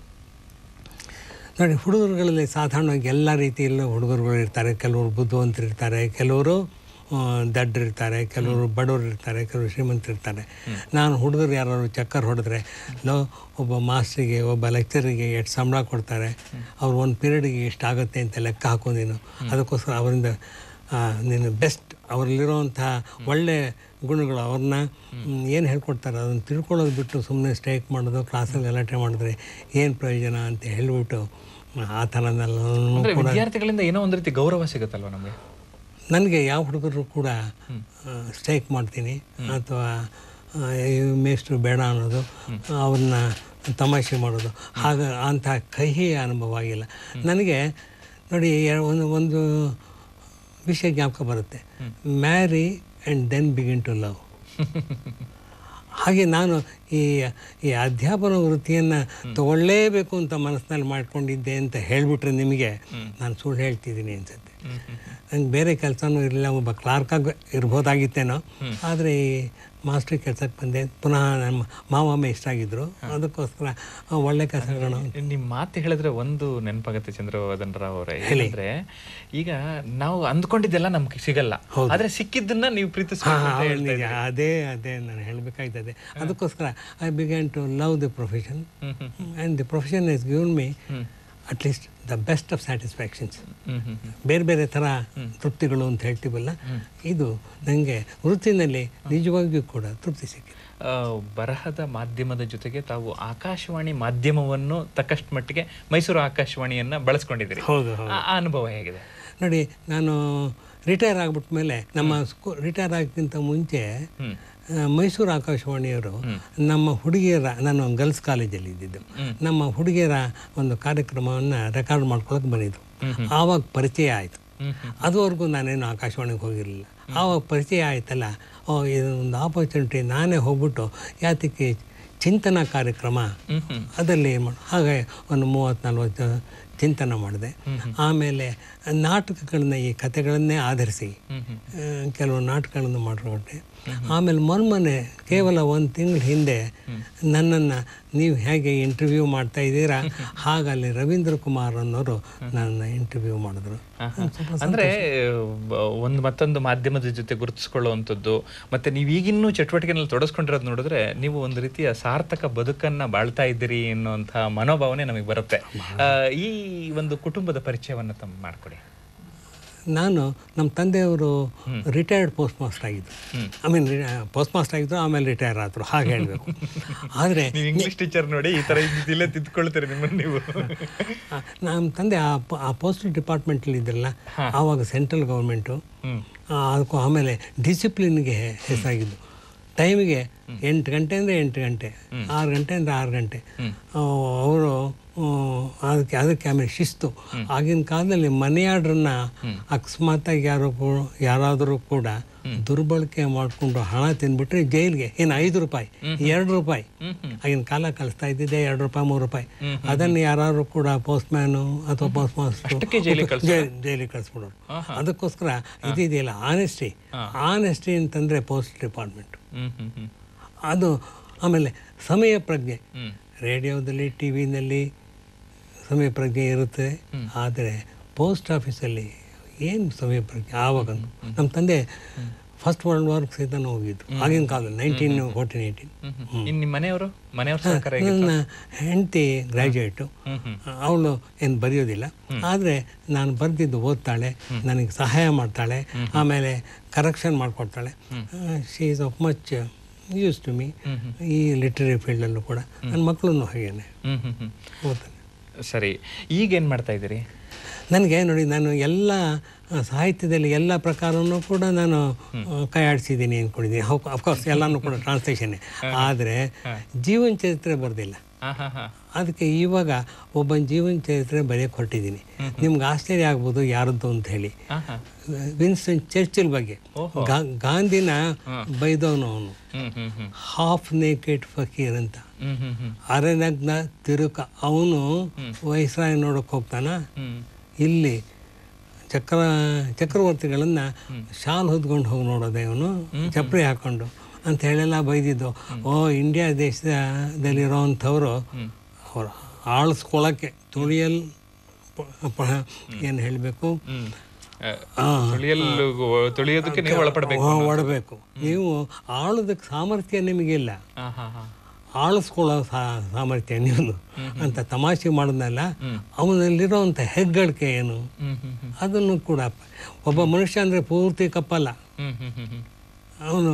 [SPEAKER 2] ನೋಡಿ ಹುಡುಗರುಗಳಲ್ಲಿ ಸಾಧಾರಣವಾಗಿ ಎಲ್ಲ ರೀತಿಯಲ್ಲೂ ಹುಡುಗರುಗಳು ಇರ್ತಾರೆ ಕೆಲವರು ಬುದ್ಧಿವಂತರು ಇರ್ತಾರೆ ಕೆಲವರು ಆ, ದಡ್ಡರಿರ್ತಾರೆ ಕೆಲವರು ಬಡವರು ಇರ್ತಾರೆ ಕೆಲವರು ಶ್ರೀಮಂತರು ಇರ್ತಾರೆ ನಾನು ಹುಡುಗರು ಯಾರು ಚಕ್ಕರ್ ಹೊಡೆದ್ರೆ ಲೋ ಒಬ್ಬ ಮಾಸ್ಟ್ರಿಗೆ ಒಬ್ಬ ಲೆಕ್ಚರಿಗೆ ಎಷ್ಟು ಸಂಬಳ ಕೊಡ್ತಾರೆ ಅವ್ರು ಒಂದು ಪೀರಿಯಡ್ಗೆ ಎಷ್ಟು ಆಗುತ್ತೆ ಅಂತ ಲೆಕ್ಕ ಹಾಕೊಂಡಿನು ಅದಕ್ಕೋಸ್ಕರ ಅವರಿಂದ ನೀನು ಬೆಸ್ಟ್ ಅವರಲ್ಲಿರುವಂಥ ಒಳ್ಳೆ ಗುಣಗಳು ಅವ್ರನ್ನ ಏನು ಹೇಳ್ಕೊಡ್ತಾರೆ ಅದನ್ನು ತಿಳ್ಕೊಳ್ಳೋದು ಬಿಟ್ಟು ಸುಮ್ಮನೆ ಸ್ಟ್ರೈಕ್ ಮಾಡೋದು ಕ್ಲಾಸಲ್ಲಿ ಗಲಾಟೆ ಮಾಡಿದ್ರೆ ಏನು ಪ್ರಯೋಜನ ಅಂತ ಹೇಳ್ಬಿಟ್ಟು ಆ ಥರನೆಲ್ಲ
[SPEAKER 1] ಅಂದ್ರೆ ವಿದ್ಯಾರ್ಥಿಗಳಿಂದ ಏನೋ ಒಂದ್ ರೀತಿ ಗೌರವ ಸಿಗುತ್ತಲ್ವಾ ನಮಗೆ
[SPEAKER 2] ನನಗೆ ಯಾವ ಹುಡುಗರು ಕೂಡ ಸ್ಟ್ರೈಕ್ ಮಾಡ್ತೀನಿ ಅಥವಾ ಆ, ಈ ಮೇಷ್ಟ್ರು ಬೇಡ ಅನ್ನೋದು ಅವ್ರನ್ನ ತಮಾಷೆ ಮಾಡೋದು ಹಾಗ ಅಂಥ ಕಹಿ ಅನುಭವ ಆಗಿಲ್ಲ ನನಗೆ ನೋಡಿ ಎ- ಒಂದು ಒಂದು ವಿಷಯ ಜ್ಞಾಪಕ ಬರುತ್ತೆ marry and then begin to love ಹಾಗೆ ನಾನು ಈ ಈ ಅಧ್ಯಾಪನ ವೃತ್ತಿಯನ್ನು ತಗೊಳ್ಳೇಬೇಕು ಅಂತ ಮನಸ್ಸಿನಲ್ಲಿ ಮಾಡ್ಕೊಂಡಿದ್ದೆ ಅಂತ ಹೇಳಿಬಿಟ್ರೆ ನಿಮಗೆ ನಾನು ಸುಳ್ಳು ಹೇಳ್ತಿದ್ದೀನಿ ಅನ್ಸುತ್ತೆ ನಂಗೆ ಬೇರೆ ಕೆಲಸನೂ ಇರಲಿಲ್ಲ ಒಬ್ಬ ಕ್ಲಾರ್ಕಾಗಿ ಇರ್ಬೋದಾಗಿತ್ತೇನೋ ಆದರೆ ಈ ಮಾಸ್ಟ್ರಿ ಕೆಲಸಕ್ಕೆ ಬಂದೆ ಪುನಃ ನಮ್ಮ ಮಾವಮ್ಮ ಇಷ್ಟ ಆಗಿದ್ರು ಅದಕ್ಕೋಸ್ಕರ ಆ, ಒಳ್ಳೆ ಕೆಲಸಗಳನ್ನು
[SPEAKER 1] ನಿಮ್ ಮಾತು ಹೇಳಿದ್ರೆ ಒಂದು ನೆನಪಾಗತ್ತೆ ಚಂದ್ರವರ್ಧನ್ ರಾವ್ ಅವರೇ ಏನಂದ್ರೆ ಈಗ ನಾವು ಅಂದ್ಕೊಂಡಿದ್ದೆಲ್ಲ ನಮ್ಗೆ ಸಿಗಲ್ಲ ಆದ್ರೆ ಸಿಕ್ಕಿದ್ದನ್ನ ನೀವು ಪ್ರೀತಿಸ್ಬೇಕು ಅಂತ ಹೇಳ್ತಾ
[SPEAKER 2] ನಿಜ ಅದೇ ಅದೇ ನಾನು ಹೇಳಬೇಕಾಯ್ತದೆ ಅದಕ್ಕೋಸ್ಕರ I began to love the profession and the profession is given me at least the best of satisfactions
[SPEAKER 1] ಹ್ಮ್ ಹ್ಮ್ ಹ್ಮ್.
[SPEAKER 2] ಬೇರೆ ಬೇರೆ ಥರ ತೃಪ್ತಿಗಳು ಅಂತ ಹೇಳ್ತೀವಲ್ಲ ಇದು ನನಗೆ ವೃತ್ತಿನಲ್ಲಿ ನಿಜವಾಗಿಯೂ ಕೂಡ ತೃಪ್ತಿ ಸಿಕ್ಕಿದೆ
[SPEAKER 1] ಆ, ಬರಹದ ಮಾಧ್ಯಮದ ಜೊತೆಗೆ ತಾವು ಆಕಾಶವಾಣಿ ಮಾಧ್ಯಮವನ್ನು ತಕ್ಕಷ್ಟು ಮಟ್ಟಿಗೆ ಮೈಸೂರು ಆಕಾಶವಾಣಿಯನ್ನ ಬಳಸ್ಕೊಂಡಿದ್ದೀರಿ
[SPEAKER 2] ಹೌದು
[SPEAKER 1] ಆ ಆ ಅನುಭವ ಹೇಗಿದೆ
[SPEAKER 2] ನೋಡಿ ನಾನು ರಿಟೈರ್ ಆಗ್ಬಿಟ್ಮೇಲೆ ನಮ್ಮ ಸ್ಕೂ ರಿಟೈರ್ ಆಗೋಕ್ಕಿಂತ ಮುಂಚೆ
[SPEAKER 1] ಹ್ಮ್
[SPEAKER 2] ಆ, ಮೈಸೂರು ಆಕಾಶವಾಣಿಯವರು ನಮ್ಮ ಹುಡುಗಿಯರ ನಾನು ಗರ್ಲ್ಸ್ ಕಾಲೇಜಲ್ಲಿ ಇದ್ದಿದ್ದು ನಮ್ಮ ಹುಡುಗಿಯರ ಒಂದು ಕಾರ್ಯಕ್ರಮವನ್ನು ರೆಕಾರ್ಡ್ ಮಾಡ್ಕೊಳಕ್ಕೆ ಬಂದಿದ್ದು ಆವಾಗ ಪರಿಚಯ ಆಯಿತು
[SPEAKER 1] ಹ್ಮ್
[SPEAKER 2] ಅದುವರೆಗೂ ನಾನೇನು ಆಕಾಶವಾಣಿಗೆ ಹೋಗಿರಲಿಲ್ಲ ಆವಾಗ ಪರಿಚಯ ಆಯ್ತಲ್ಲ ಓ ಇದೊಂದು ಆಪರ್ಚುನಿಟಿ ನಾನೇ ಹೋಗ್ಬಿಟ್ಟು ಯಾತಕ್ಕೆ ಚಿಂತನ ಕಾರ್ಯಕ್ರಮ
[SPEAKER 1] ಹ್ಮ್ ಹ್ಮ್
[SPEAKER 2] ಅದರಲ್ಲಿ ಏನು ಮಾಡು ಹಾಗೆ ಒಂದು ಮೂವತ್ತು ನಲ್ವತ್ತು ಚಿಂತನೆ ಮಾಡಿದೆ ಆಮೇಲೆ ನಾಟಕಗಳನ್ನ ಈ ಕಥೆಗಳನ್ನೇ ಆಧರಿಸಿ
[SPEAKER 1] ಹ್ಮ್ ಹ್ಮ್
[SPEAKER 2] ಆ, ಕೆಲವು ನಾಟಕಗಳನ್ನು ಮಾಡಿಕೊಟ್ಟೆ ಆಮೇಲೆ ಮೊನ್ನೆ ಕೇವಲ ಒಂದು ತಿಂಗಳ ಹಿಂದೆ ನನ್ನನ್ನು ನೀವು ಹೇಗೆ ಇಂಟರ್ವ್ಯೂ ಮಾಡ್ತಾ ಇದ್ದೀರಾ ಹಾಗಲ್ಲಿ ರವೀಂದ್ರ ಕುಮಾರ್ ಅನ್ನೋರು ನನ್ನ ಇಂಟರ್ವ್ಯೂ ಮಾಡಿದ್ರು
[SPEAKER 1] ಆಹಾ. ಅಂದ್ರೆ ಬ- ಒಂದು ಮತ್ತೊಂದು ಮಾಧ್ಯಮದ ಜೊತೆ ಗುರುತಿಸ್ಕೊಳ್ಳುವಂಥದ್ದು ಮತ್ತೆ ನೀವು ಈಗಿನ್ನೂ ಚಟುವಟಿಕೆನಲ್ಲಿ ತೊಡಸ್ಕೊಂಡಿರೋದು ನೋಡಿದ್ರೆ ನೀವು ಒಂದು ರೀತಿಯ ಸಾರ್ಥಕ ಬದುಕನ್ನ ಬಾಳ್ತಾ ಇದ್ದೀರಿ ಅನ್ನುವಂಥ ಮನೋಭಾವನೆ ನಮಗೆ ಬರುತ್ತೆ ಆ, ಈ ಒಂದು ಕುಟುಂಬದ ಪರಿಚಯವನ್ನ ತಮ್ಮ ಮಾಡ್ಕೊಡಿ
[SPEAKER 2] ನಾನು ನಮ್ಮ ತಂದೆಯವರು ರಿಟೈರ್ಡ್ ಪೋಸ್ಟ್ ಮಾಸ್ಟರ್ ಆಗಿದ್ದರು ಐ ಮೀನ್ ಪೋಸ್ಟ್ ಮಾಸ್ಟರ್ ಆಗಿದ್ರು ಆಮೇಲೆ ರಿಟೈರ್ ಆದರು ಹಾಗೆ ಹೇಳಬೇಕು ಆದರೆ
[SPEAKER 1] ನೀವು ಇಂಗ್ಲಿಷ್ ಟೀಚರ್ ನೋಡಿ ಈ ತರ ಇಲ್ಲೇ ತಿದ್ಕೊಳ್ತೀರಿ ನಿಮ್ಮನ್ನು ನೀವು
[SPEAKER 2] ನಮ್ಮ ತಂದೆ ಆ ಪ- ಆ ಪೋಸ್ಟ್ ಡಿಪಾರ್ಟ್ಮೆಂಟಲ್ಲಿ ಇದ್ರಲ್ಲ ಆವಾಗ ಸೆಂಟ್ರಲ್ ಗೌರ್ಮೆಂಟು
[SPEAKER 1] ಹ್ಮ್
[SPEAKER 2] ಅದಕ್ಕೂ ಆಮೇಲೆ ಡಿಸಿಪ್ಲಿನ್ಗೆ ಹೆಸರಾಗಿದ್ದು ಟೈಮಿಗೆ ಎಂಟು ಗಂಟೆ ಅಂದರೆ ಎಂಟು ಗಂಟೆ ಆರು ಗಂಟೆ ಅಂದರೆ ಆರು ಗಂಟೆ ಅವರು ಅದಕ್ಕೆ ಅದಕ್ಕೆ ಆಮೇಲೆ ಶಿಸ್ತು ಆಗಿನ ಕಾಲದಲ್ಲಿ ಮನಿ ಆರ್ಡ್ರನ್ನ ಅಕಸ್ಮಾತಾಗಿ ಯಾರು ಕೂ- ಯಾರಾದರೂ ಕೂಡ ದುರ್ಬಳಕೆ ಮಾಡಿಕೊಂಡು ಹಣ ತಿಂದ್ಬಿಟ್ರೆ ಜೈಲಿಗೆ ಏನು ಐದು ರೂಪಾಯಿ ಎರಡು ರೂಪಾಯಿ ಆಗಿನ ಕಾಲ ಕಳಿಸ್ತಾ ಇದ್ದಿದ್ದೆ ಎರಡು ರೂಪಾಯಿ ಮೂರು ರೂಪಾಯಿ ಅದನ್ನು ಯಾರು ಕೂಡ ಪೋಸ್ಟ್ ಮ್ಯಾನು ಅಥವಾ ಪೋಸ್ಟ್
[SPEAKER 1] ಅಷ್ಟಕ್ಕೆ ಜೈಲಿಗೆ
[SPEAKER 2] ಮಾಸ್ಟರ್ ಜೈಲಿಗೆ ಕಳಿಸ್ಬಿಡೋರು ಅದಕ್ಕೋಸ್ಕರ ಇದಿದೆಯಲ್ಲ ಆನೆಸ್ಟಿ ಆನೆಸ್ಟಿ ಅಂತಂದರೆ ಪೋಸ್ಟ್ ಡಿಪಾರ್ಟ್ಮೆಂಟ್
[SPEAKER 1] ಹ್ಮ್ ಹ್ಮ್ ಹ್ಮ್
[SPEAKER 2] ಅದು ಆಮೇಲೆ ಸಮಯ ಪ್ರಜ್ಞೆ
[SPEAKER 1] ಹ್ಮ್
[SPEAKER 2] ರೇಡಿಯೋದಲ್ಲಿ ಟಿ ವಿನಲ್ಲಿ ಸಮಯ ಪ್ರಜ್ಞೆ ಇರುತ್ತೆ ಆದರೆ ಪೋಸ್ಟ್ ಆಫೀಸಲ್ಲಿ ಏನು ಸಮಯ ಪ್ರಜ್ಞೆ ಆವಾಗ ನಮ್ಮ ತಂದೆ ಫಸ್ಟ್ ವರ್ಲ್ಡ್ ವಾರ್ ಸಹಿತ ಹೋಗಿದ್ದು ಆಗಿನ ಕಾಲದಲ್ಲಿ ನೈನ್ಟೀನ್ ಫೋರ್ಟೀನ್ ಏಯ್ಟೀನ್
[SPEAKER 1] ಹ್ಮ್ ಹ್ಮ್. ಇನ್ ನಿಮ್ಮ ಮನೆಯವರು ಮನೆಯವ್ರ ಸಹಕಾರ ಹೇಗೆ?
[SPEAKER 2] ನನ್ನ ಹೆಂಡತಿ ಗ್ರ್ಯಾಜುಯೇಟು
[SPEAKER 1] ಹ್ಮ್ ಹ್ಮ್
[SPEAKER 2] ಅವಳು ಏನು ಬರೆಯೋದಿಲ್ಲ ಆದರೆ ನಾನು ಬರೆದಿದ್ದು ಓದ್ತಾಳೆ ನನಗೆ ಸಹಾಯ ಮಾಡ್ತಾಳೆ ಆಮೇಲೆ ಕರೆಕ್ಷನ್ ಮಾಡಿಕೊಡ್ತಾಳೆ she is of much use to me ಈ ಲಿಟ್ರರಿ ಫೀಲ್ಡಲ್ಲೂ ಕೂಡ ನನ್ನ ಮಕ್ಕಳನ್ನು ಹಾಗೇನೆ
[SPEAKER 1] ಹ್ಮ್ ಹ್ಮ್ ಹ್ಮ್
[SPEAKER 2] ಓದ್ತಾನೆ
[SPEAKER 1] ಸರಿ ಈಗ ಏನ್ ಮಾಡ್ತಾ ಇದ್ದೀರಿ
[SPEAKER 2] ನನಗೆ ನೋಡಿ ನಾನು ಎಲ್ಲ ಆ, ಸಾಹಿತ್ಯದಲ್ಲಿ ಎಲ್ಲ ಪ್ರಕಾರವನ್ನು ಕೂಡ ನಾನು ಆ, ಕೈ ಆಡಿಸಿದ್ದೀನಿ ಅಂದ್ಕೊಂಡಿದ್ದೀನಿ ಅಫ್ಕೋರ್ಸ್ ಎಲ್ಲನೂ ಕೂಡ ಟ್ರಾನ್ಸ್ಲೇಷನ್ನೇ ಆದರೆ ಜೀವನ ಚರಿತ್ರೆ ಬರೆದಿಲ್ಲ
[SPEAKER 1] ಹಾ ಹಾ ಹಾ
[SPEAKER 2] ಅದಕ್ಕೆ ಇವಾಗ ಒಬ್ಬ ಜೀವನ ಚರಿತ್ರೆ ಬರೆಯಕ್ಕೆ ಹೊರಟಿದ್ದೀನಿ ನಿಮ್ಗೆ ಆಶ್ಚರ್ಯ ಆಗ್ಬೋದು ಯಾರದ್ದು ಅಂತ ಹೇಳಿ
[SPEAKER 1] ಹಾ ಹಾ
[SPEAKER 2] ವಿನ್ಸ್ಟನ್ ಚರ್ಚಿಲ್ ಬಗ್ಗೆ ಗಾ- ಗಾಂಧಿನ ಬೈದವನು ಅವನು
[SPEAKER 1] ಹ್ಮ್ ಹ್ಮ್ ಹ್ಮ್
[SPEAKER 2] ಹಾಫ್ ನೇಕೆಡ್ ಫಕೀರ್ ಅಂತ
[SPEAKER 1] ಹ್ಮ್ ಹ್ಮ್ ಹ್ಮ್
[SPEAKER 2] ಅರೆನಗ್ನ ತಿರುಕ ಅವನು ವಯಸ್ಸಾಗಿ ನೋಡಕ್ಕೆ ಹೋಗ್ತಾನ
[SPEAKER 1] ಹ್ಮ್
[SPEAKER 2] ಇಲ್ಲಿ ಚಕ್ರ ಚಕ್ರವರ್ತಿಗಳನ್ನು ಶಾಲ್ ಹೊದ್ಕೊಂಡು ಹೋಗಿ ನೋಡೋದೆ ಅವನು ಚಪ್ಪಲಿ ಹಾಕೊಂಡು ಅಂತ ಹೇಳೆಲ್ಲ ಬೈದಿದ್ದು ಓ ಇಂಡಿಯಾ ದೇಶದಲ್ಲಿರೋವಂಥವ್ರು ಅವ್ರು ಆಳಿಸ್ಕೊಳಕ್ಕೆ ತುಳಿಯಲ್ ಏನು ಹೇಳಬೇಕು
[SPEAKER 1] ಹ್ಮ್ ಆ, ತುಳಿಯಲು ತುಳಿಯೋದಕ್ಕೆ ನೀವು ಒಳಪಡಬೇಕು
[SPEAKER 2] ಒಡಬೇಕು ನೀವು ಆಳೋದಕ್ಕೆ ಸಾಮರ್ಥ್ಯ ನಿಮಗಿಲ್ಲ
[SPEAKER 1] ಹಾ ಹಾ ಹಾ
[SPEAKER 2] ಆಳಿಸ್ಕೊಳ್ಳೋ ಸಾ- ಸಾಮರ್ಥ್ಯ ನೀವು ಅಂತ ತಮಾಷೆ ಮಾಡಿದ್ನಲ್ಲ ಅವನಲ್ಲಿರೋವಂಥ ಹೆಗ್ಗಳಿಕೆ ಏನು
[SPEAKER 1] ಹ್ಮ್ ಹ್ಮ್ ಹ್ಮ್
[SPEAKER 2] ಅದನ್ನು ಕೂಡ ಒಬ್ಬ ಮನುಷ್ಯ ಅಂದರೆ ಪೂರ್ತಿ ಕಪ್ಪಲ್ಲ
[SPEAKER 1] ಹ್ಮ್ ಹ್ಮ್ ಹ್ಮ್ ಹ್ಮ್
[SPEAKER 2] ಅವನು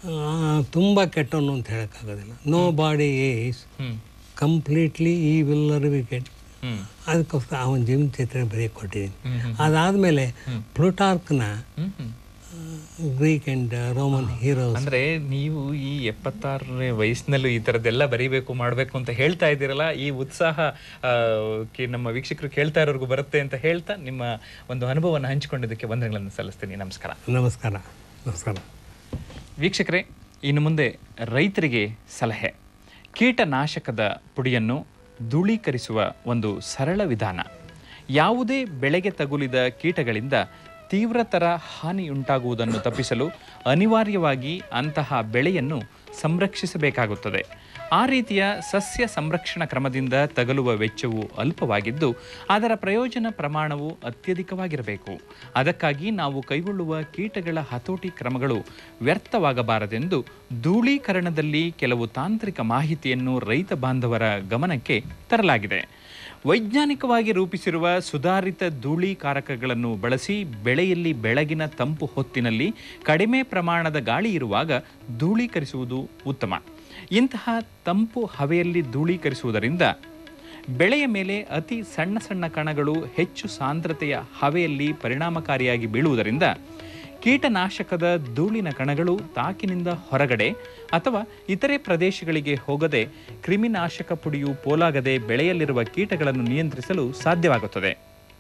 [SPEAKER 2] ತುಂಬ ಕೆಟ್ಟವನು ಅಂತ ಹೇಳೋಕ್ಕಾಗೋದಿಲ್ಲ ನೋ ಬಾಡಿ ಈಸ್
[SPEAKER 1] ಹ್ಮ್
[SPEAKER 2] ಕಂಪ್ಲೀಟ್ಲಿ ಈ ವಿಲ್ಲರ್ ವಿಕೆಟ್
[SPEAKER 1] ಹ್ಮ್
[SPEAKER 2] ಅದಕ್ಕೋಸ್ಕರ ಅವನ ಜೀವನ ಚಿತ್ರ ಬರೆಯಕ್ಕೆ ಕೊಟ್ಟಿದ್ದೀನಿ
[SPEAKER 1] ಹ್ಮ್ ಹ್ಮ್
[SPEAKER 2] ಅದಾದಮೇಲೆ ಪ್ಲೂಟಾರ್ಕ್ನ
[SPEAKER 1] ಹ್ಮ್ ಹ್ಮ್
[SPEAKER 2] ಗ್ರೀಕ್ ಆ್ಯಂಡ್ ರೋಮನ್ ಹೀರೋಸ್
[SPEAKER 1] ಅಂದ್ರೆ ನೀವು ಈ ಎಪ್ಪತ್ತಾರನೇ ವಯಸ್ಸಿನಲ್ಲೂ ಈ ತರದ್ದೆಲ್ಲ ಬರಿಬೇಕು ಮಾಡ್ಬೇಕು ಅಂತ ಹೇಳ್ತಾ ಇದ್ದೀರಲ್ಲ ಈ ಉತ್ಸಾಹ ಆ, ಕೆ- ನಮ್ಮ ವೀಕ್ಷಕರು ಕೇಳ್ತಾ ಇರೋರ್ಗು ಬರುತ್ತೆ ಅಂತ ಹೇಳ್ತಾ ನಿಮ್ಮ ಒಂದು ಅನುಭವವನ್ನು ಹಂಚಿಕೊಂಡಿದ್ದಕ್ಕೆ ವಂದನೆಗಳನ್ನು ಸಲ್ಲಿಸ್ತೀನಿ ನಮಸ್ಕಾರ
[SPEAKER 2] ನಮಸ್ಕಾರ ನಮಸ್ಕಾರ
[SPEAKER 1] ವೀಕ್ಷಕರೇ ಇನ್ನು ಮುಂದೆ ರೈತರಿಗೆ ಸಲಹೆ ಕೀಟನಾಶಕದ ಪುಡಿಯನ್ನು ಧೂಳೀಕರಿಸುವ ಒಂದು ಸರಳ ವಿಧಾನ ಯಾವುದೇ ಬೆಳೆಗೆ ತಗುಲಿದ ಕೀಟಗಳಿಂದ ತೀವ್ರತರ ಹಾನಿಯುಂಟಾಗುವುದನ್ನು ತಪ್ಪಿಸಲು ಅನಿವಾರ್ಯವಾಗಿ ಅಂತಹ ಬೆಳೆಯನ್ನು ಸಂರಕ್ಷಿಸಬೇಕಾಗುತ್ತದೆ ಆ ರೀತಿಯ ಸಸ್ಯ ಸಂರಕ್ಷಣಾ ಕ್ರಮದಿಂದ ತಗಲುವ ವೆಚ್ಚವು ಅಲ್ಪವಾಗಿದ್ದು ಅದರ ಪ್ರಯೋಜನ ಪ್ರಮಾಣವು ಅತ್ಯಧಿಕವಾಗಿರಬೇಕು ಅದಕ್ಕಾಗಿ ನಾವು ಕೈಗೊಳ್ಳುವ ಕೀಟಗಳ ಹತೋಟಿ ಕ್ರಮಗಳು ವ್ಯರ್ಥವಾಗಬಾರದೆಂದು ಧೂಳೀಕರಣದಲ್ಲಿ ಕೆಲವು ತಾಂತ್ರಿಕ ಮಾಹಿತಿಯನ್ನು ರೈತ ಬಾಂಧವರ ಗಮನಕ್ಕೆ ತರಲಾಗಿದೆ ವೈಜ್ಞಾನಿಕವಾಗಿ ರೂಪಿಸಿರುವ ಸುಧಾರಿತ ಧೂಳೀಕಾರಕಗಳನ್ನು ಬಳಸಿ ಬೆಳೆಯಲ್ಲಿ ಬೆಳಗಿನ ತಂಪು ಹೊತ್ತಿನಲ್ಲಿ ಕಡಿಮೆ ಪ್ರಮಾಣದ ಗಾಳಿ ಇರುವಾಗ ಧೂಳೀಕರಿಸುವುದು ಉತ್ತಮ ಇಂತಹ ತಂಪು ಹವೆಯಲ್ಲಿ ಧೂಳೀಕರಿಸುವುದರಿಂದ ಬೆಳೆಯ ಮೇಲೆ ಅತಿ ಸಣ್ಣ ಸಣ್ಣ ಕಣಗಳು ಹೆಚ್ಚು ಸಾಂದ್ರತೆಯ ಹವೆಯಲ್ಲಿ ಪರಿಣಾಮಕಾರಿಯಾಗಿ ಬೀಳುವುದರಿಂದ ಕೀಟನಾಶಕದ ಧೂಳಿನ ಕಣಗಳು ತಾಕಿನಿಂದ ಹೊರಗಡೆ ಅಥವಾ ಇತರೆ ಪ್ರದೇಶಗಳಿಗೆ ಹೋಗದೆ ಕ್ರಿಮಿನಾಶಕ ಪುಡಿಯು ಪೋಲಾಗದೆ ಬೆಳೆಯಲ್ಲಿರುವ ಕೀಟಗಳನ್ನು ನಿಯಂತ್ರಿಸಲು ಸಾಧ್ಯವಾಗುತ್ತದೆ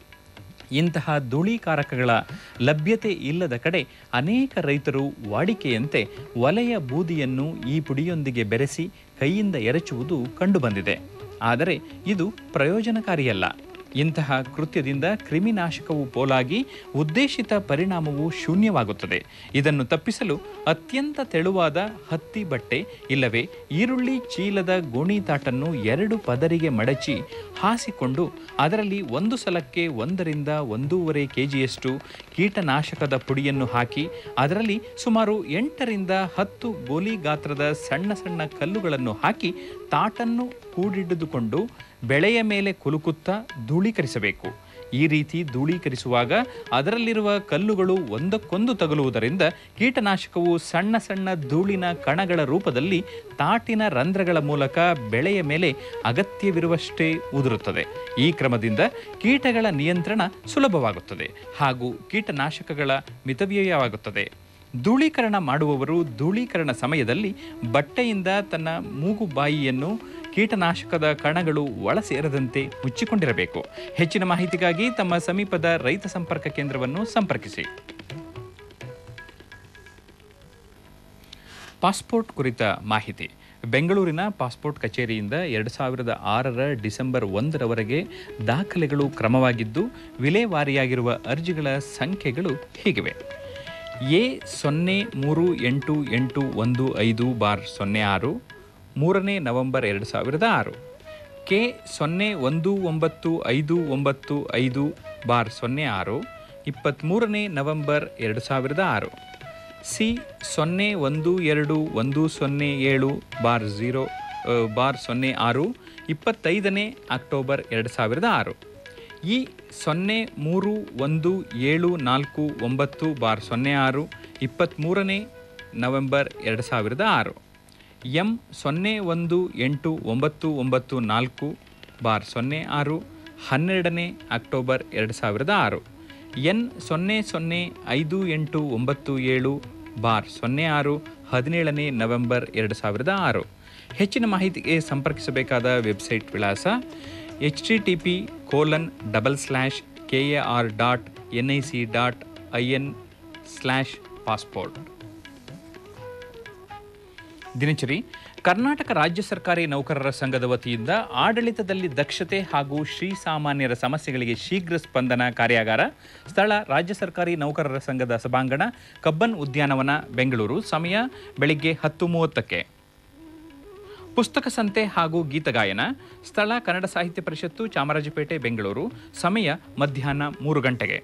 [SPEAKER 1] ಇಂತಹ ಧೂಳೀಕಾರಕಗಳ ಲಭ್ಯತೆ ಇಲ್ಲದ ಕಡೆ ಅನೇಕ ರೈತರು ವಾಡಿಕೆಯಂತೆ ವಲಯ ಬೂದಿಯನ್ನು ಈ ಪುಡಿಯೊಂದಿಗೆ ಬೆರೆಸಿ ಕೈಯಿಂದ ಎರಚುವುದು ಕಂಡುಬಂದಿದೆ ಆದರೆ ಇದು ಪ್ರಯೋಜನಕಾರಿಯಲ್ಲ ಇಂತಹ ಕೃತ್ಯದಿಂದ ಕ್ರಿಮಿನಾಶಕವು ಪೋಲಾಗಿ ಉದ್ದೇಶಿತ ಪರಿಣಾಮವು ಶೂನ್ಯವಾಗುತ್ತದೆ ಇದನ್ನು ತಪ್ಪಿಸಲು ಅತ್ಯಂತ ತೆಳುವಾದ ಹತ್ತಿ ಬಟ್ಟೆ ಇಲ್ಲವೇ ಈರುಳ್ಳಿ ಚೀಲದ ಗೋಣಿತಾಟನ್ನು ಎರಡು ಪದರಿಗೆ ಮಡಚಿ ಹಾಸಿಕೊಂಡು ಅದರಲ್ಲಿ ಒಂದು ಸಲಕ್ಕೆ ಒಂದರಿಂದ ಒಂದೂವರೆ ಕೆಜಿಯಷ್ಟು ಕೀಟನಾಶಕದ ಪುಡಿಯನ್ನು ಹಾಕಿ ಅದರಲ್ಲಿ ಸುಮಾರು ಎಂಟರಿಂದ ಹತ್ತು ಗೋಲಿ ಗಾತ್ರದ ಸಣ್ಣ ಸಣ್ಣ ಕಲ್ಲುಗಳನ್ನು ಹಾಕಿ ತಾಟನ್ನು ಕೂಡಿಡಿದುಕೊಂಡು ಬೆಳೆಯ ಮೇಲೆ ಕುಲುಕುತ್ತಾ ಧೂಳೀಕರಿಸಬೇಕು ಈ ರೀತಿ ಧೂಳೀಕರಿಸುವಾಗ ಅದರಲ್ಲಿರುವ ಕಲ್ಲುಗಳು ಒಂದಕ್ಕೊಂದು ತಗುಲುವುದರಿಂದ ಕೀಟನಾಶಕವು ಸಣ್ಣ ಸಣ್ಣ ಧೂಳಿನ ಕಣಗಳ ರೂಪದಲ್ಲಿ ತಾಟಿನ ರಂಧ್ರಗಳ ಮೂಲಕ ಬೆಳೆಯ ಮೇಲೆ ಅಗತ್ಯವಿರುವಷ್ಟೇ ಉದುರುತ್ತದೆ ಈ ಕ್ರಮದಿಂದ ಕೀಟಗಳ ನಿಯಂತ್ರಣ ಸುಲಭವಾಗುತ್ತದೆ ಹಾಗೂ ಕೀಟನಾಶಕಗಳ ಮಿತವ್ಯಯವಾಗುತ್ತದೆ ಧೂಳೀಕರಣ ಮಾಡುವವರು ಧೂಳೀಕರಣ ಸಮಯದಲ್ಲಿ ಬಟ್ಟೆಯಿಂದ ತನ್ನ ಮೂಗು ಬಾಯಿಯನ್ನು ಕೀಟನಾಶಕದ ಕಣಗಳು ಒಳ ಸೇರದಂತೆ ಮುಚ್ಚಿಕೊಂಡಿರಬೇಕು ಹೆಚ್ಚಿನ ಮಾಹಿತಿಗಾಗಿ ತಮ್ಮ ಸಮೀಪದ ರೈತ ಸಂಪರ್ಕ ಕೇಂದ್ರವನ್ನು ಸಂಪರ್ಕಿಸಿ ಪಾಸ್ಪೋರ್ಟ್ ಕುರಿತ ಮಾಹಿತಿ ಬೆಂಗಳೂರಿನ ಪಾಸ್ಪೋರ್ಟ್ ಕಚೇರಿಯಿಂದ ಎರಡು ಸಾವಿರದ ಆರರ ಡಿಸೆಂಬರ್ ಒಂದರವರೆಗೆ ದಾಖಲೆಗಳು ಕ್ರಮವಾಗಿದ್ದು ವಿಲೇವಾರಿಯಾಗಿರುವ ಅರ್ಜಿಗಳ ಸಂಖ್ಯೆಗಳು ಹೀಗಿವೆ ಎ ಸೊನ್ನೆ ಮೂರು ಎಂಟು ಎಂಟು ಒಂದು ಐದು ಬಾರ್ ಸೊನ್ನೆ ಆರು ಮೂರನೇ ನವೆಂಬರ್ ಎರಡು ಸಾವಿರದ ಆರು ಕೆ ಸೊನ್ನೆ ಒಂದು ಒಂಬತ್ತು ಐದು ಒಂಬತ್ತು ಐದು ಬಾರ್ ಸೊನ್ನೆ ಆರು ಇಪ್ಪತ್ತ್ಮೂರನೇ ನವೆಂಬರ್ ಎರಡು ಸಾವಿರದ ಆರು ಸಿ ಸೊನ್ನೆ ಒಂದು ಎರಡು ಒಂದು ಸೊನ್ನೆ ಏಳು ಬಾರ್ ಝೀರೋ ಅ, ಬಾರ್ ಸೊನ್ನೆ ಆರು ಇಪ್ಪತ್ತೈದನೇ ಅಕ್ಟೋಬರ್ ಎರಡು ಸಾವಿರದ ಆರು ಇ ಸೊನ್ನೆ ಮೂರು ಒಂದು ಏಳು ನಾಲ್ಕು ಒಂಬತ್ತು ಬಾರ್ ಸೊನ್ನೆ ಆರು ಇಪ್ಪತ್ತ್ಮೂರನೇ ನವೆಂಬರ್ ಎರಡು ಸಾವಿರದ ಆರು ಎಂ ಸೊನ್ನೆ ಒಂದು ಎಂಟು ಒಂಬತ್ತು ಒಂಬತ್ತು ನಾಲ್ಕು ಬಾರ್ ಸೊನ್ನೆ ಆರು ಹನ್ನೆರಡನೇ ಅಕ್ಟೋಬರ್ ಎರಡು ಸಾವಿರದ ಆರು ಎನ್ ಸೊನ್ನೆ ಸೊನ್ನೆ ಐದು ಎಂಟು ಒಂಬತ್ತು ಏಳು ಬಾರ್ ಸೊನ್ನೆ ಆರು ಹದಿನೇಳನೇ ನವೆಂಬರ್ ಎರಡು ಸಾವಿರದ ಆರು ಹೆಚ್ಚಿನ ಮಾಹಿತಿಗೆ ಸಂಪರ್ಕಿಸಬೇಕಾದ ವೆಬ್ಸೈಟ್ ವಿಳಾಸ H T T P colon double slash K A R dot N I C dot I N slash passport ದಿನಚರಿ ಕರ್ನಾಟಕ ರಾಜ್ಯ ಸರ್ಕಾರಿ ನೌಕರರ ಸಂಘದ ವತಿಯಿಂದ ಆಡಳಿತದಲ್ಲಿ ದಕ್ಷತೆ ಹಾಗೂ ಶ್ರೀಸಾಮಾನ್ಯರ ಸಮಸ್ಯೆಗಳಿಗೆ ಶೀಘ್ರ ಸ್ಪಂದನ ಕಾರ್ಯಾಗಾರ ಸ್ಥಳ ರಾಜ್ಯ ಸರ್ಕಾರಿ ನೌಕರರ ಸಂಘದ ಸಭಾಂಗಣ ಕಬ್ಬನ್ ಉದ್ಯಾನವನ ಬೆಂಗಳೂರು ಸಮಯ ಬೆಳಿಗ್ಗೆ ಹತ್ತು ಮೂವತ್ತಕ್ಕೆ ಪುಸ್ತಕ ಸಂತೆ ಹಾಗೂ ಗೀತಗಾಯನ ಸ್ಥಳ ಕನ್ನಡ ಸಾಹಿತ್ಯ ಪರಿಷತ್ತು ಚಾಮರಾಜಪೇಟೆ ಬೆಂಗಳೂರು ಸಮಯ ಮಧ್ಯಾಹ್ನ ಮೂರು ಗಂಟೆಗೆ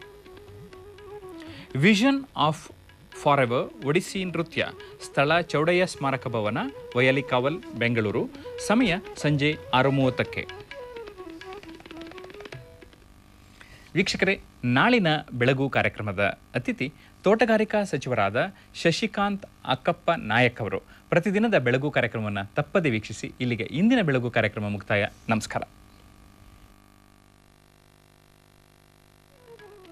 [SPEAKER 1] vision of forever Odissi ನೃತ್ಯ ಸ್ಥಳ ಚೌಡಯ್ಯ ಸ್ಮಾರಕ ಭವನ ವಯಲಿಕಾವಲ್ ಬೆಂಗಳೂರು ಸಮಯ ಸಂಜೆ ಆರು ಮೂವತ್ತಕ್ಕೆ ವೀಕ್ಷಕರೇ ನಾಳಿನ ಬೆಳಗು ಕಾರ್ಯಕ್ರಮದ ಅತಿಥಿ ತೋಟಗಾರಿಕಾ ಸಚಿವರಾದ ಶಶಿಕಾಂತ್ ಅಕ್ಕಪ್ಪ ನಾಯಕ್ ಅವರು ಪ್ರತಿದಿನದ ಬೆಳಗು ಕಾರ್ಯಕ್ರಮವನ್ನು ತಪ್ಪದೆ ವೀಕ್ಷಿಸಿ ಇಲ್ಲಿಗೆ ಇಂದಿನ ಬೆಳಗು ಕಾರ್ಯಕ್ರಮ ಮುಕ್ತಾಯ ನಮಸ್ಕಾರ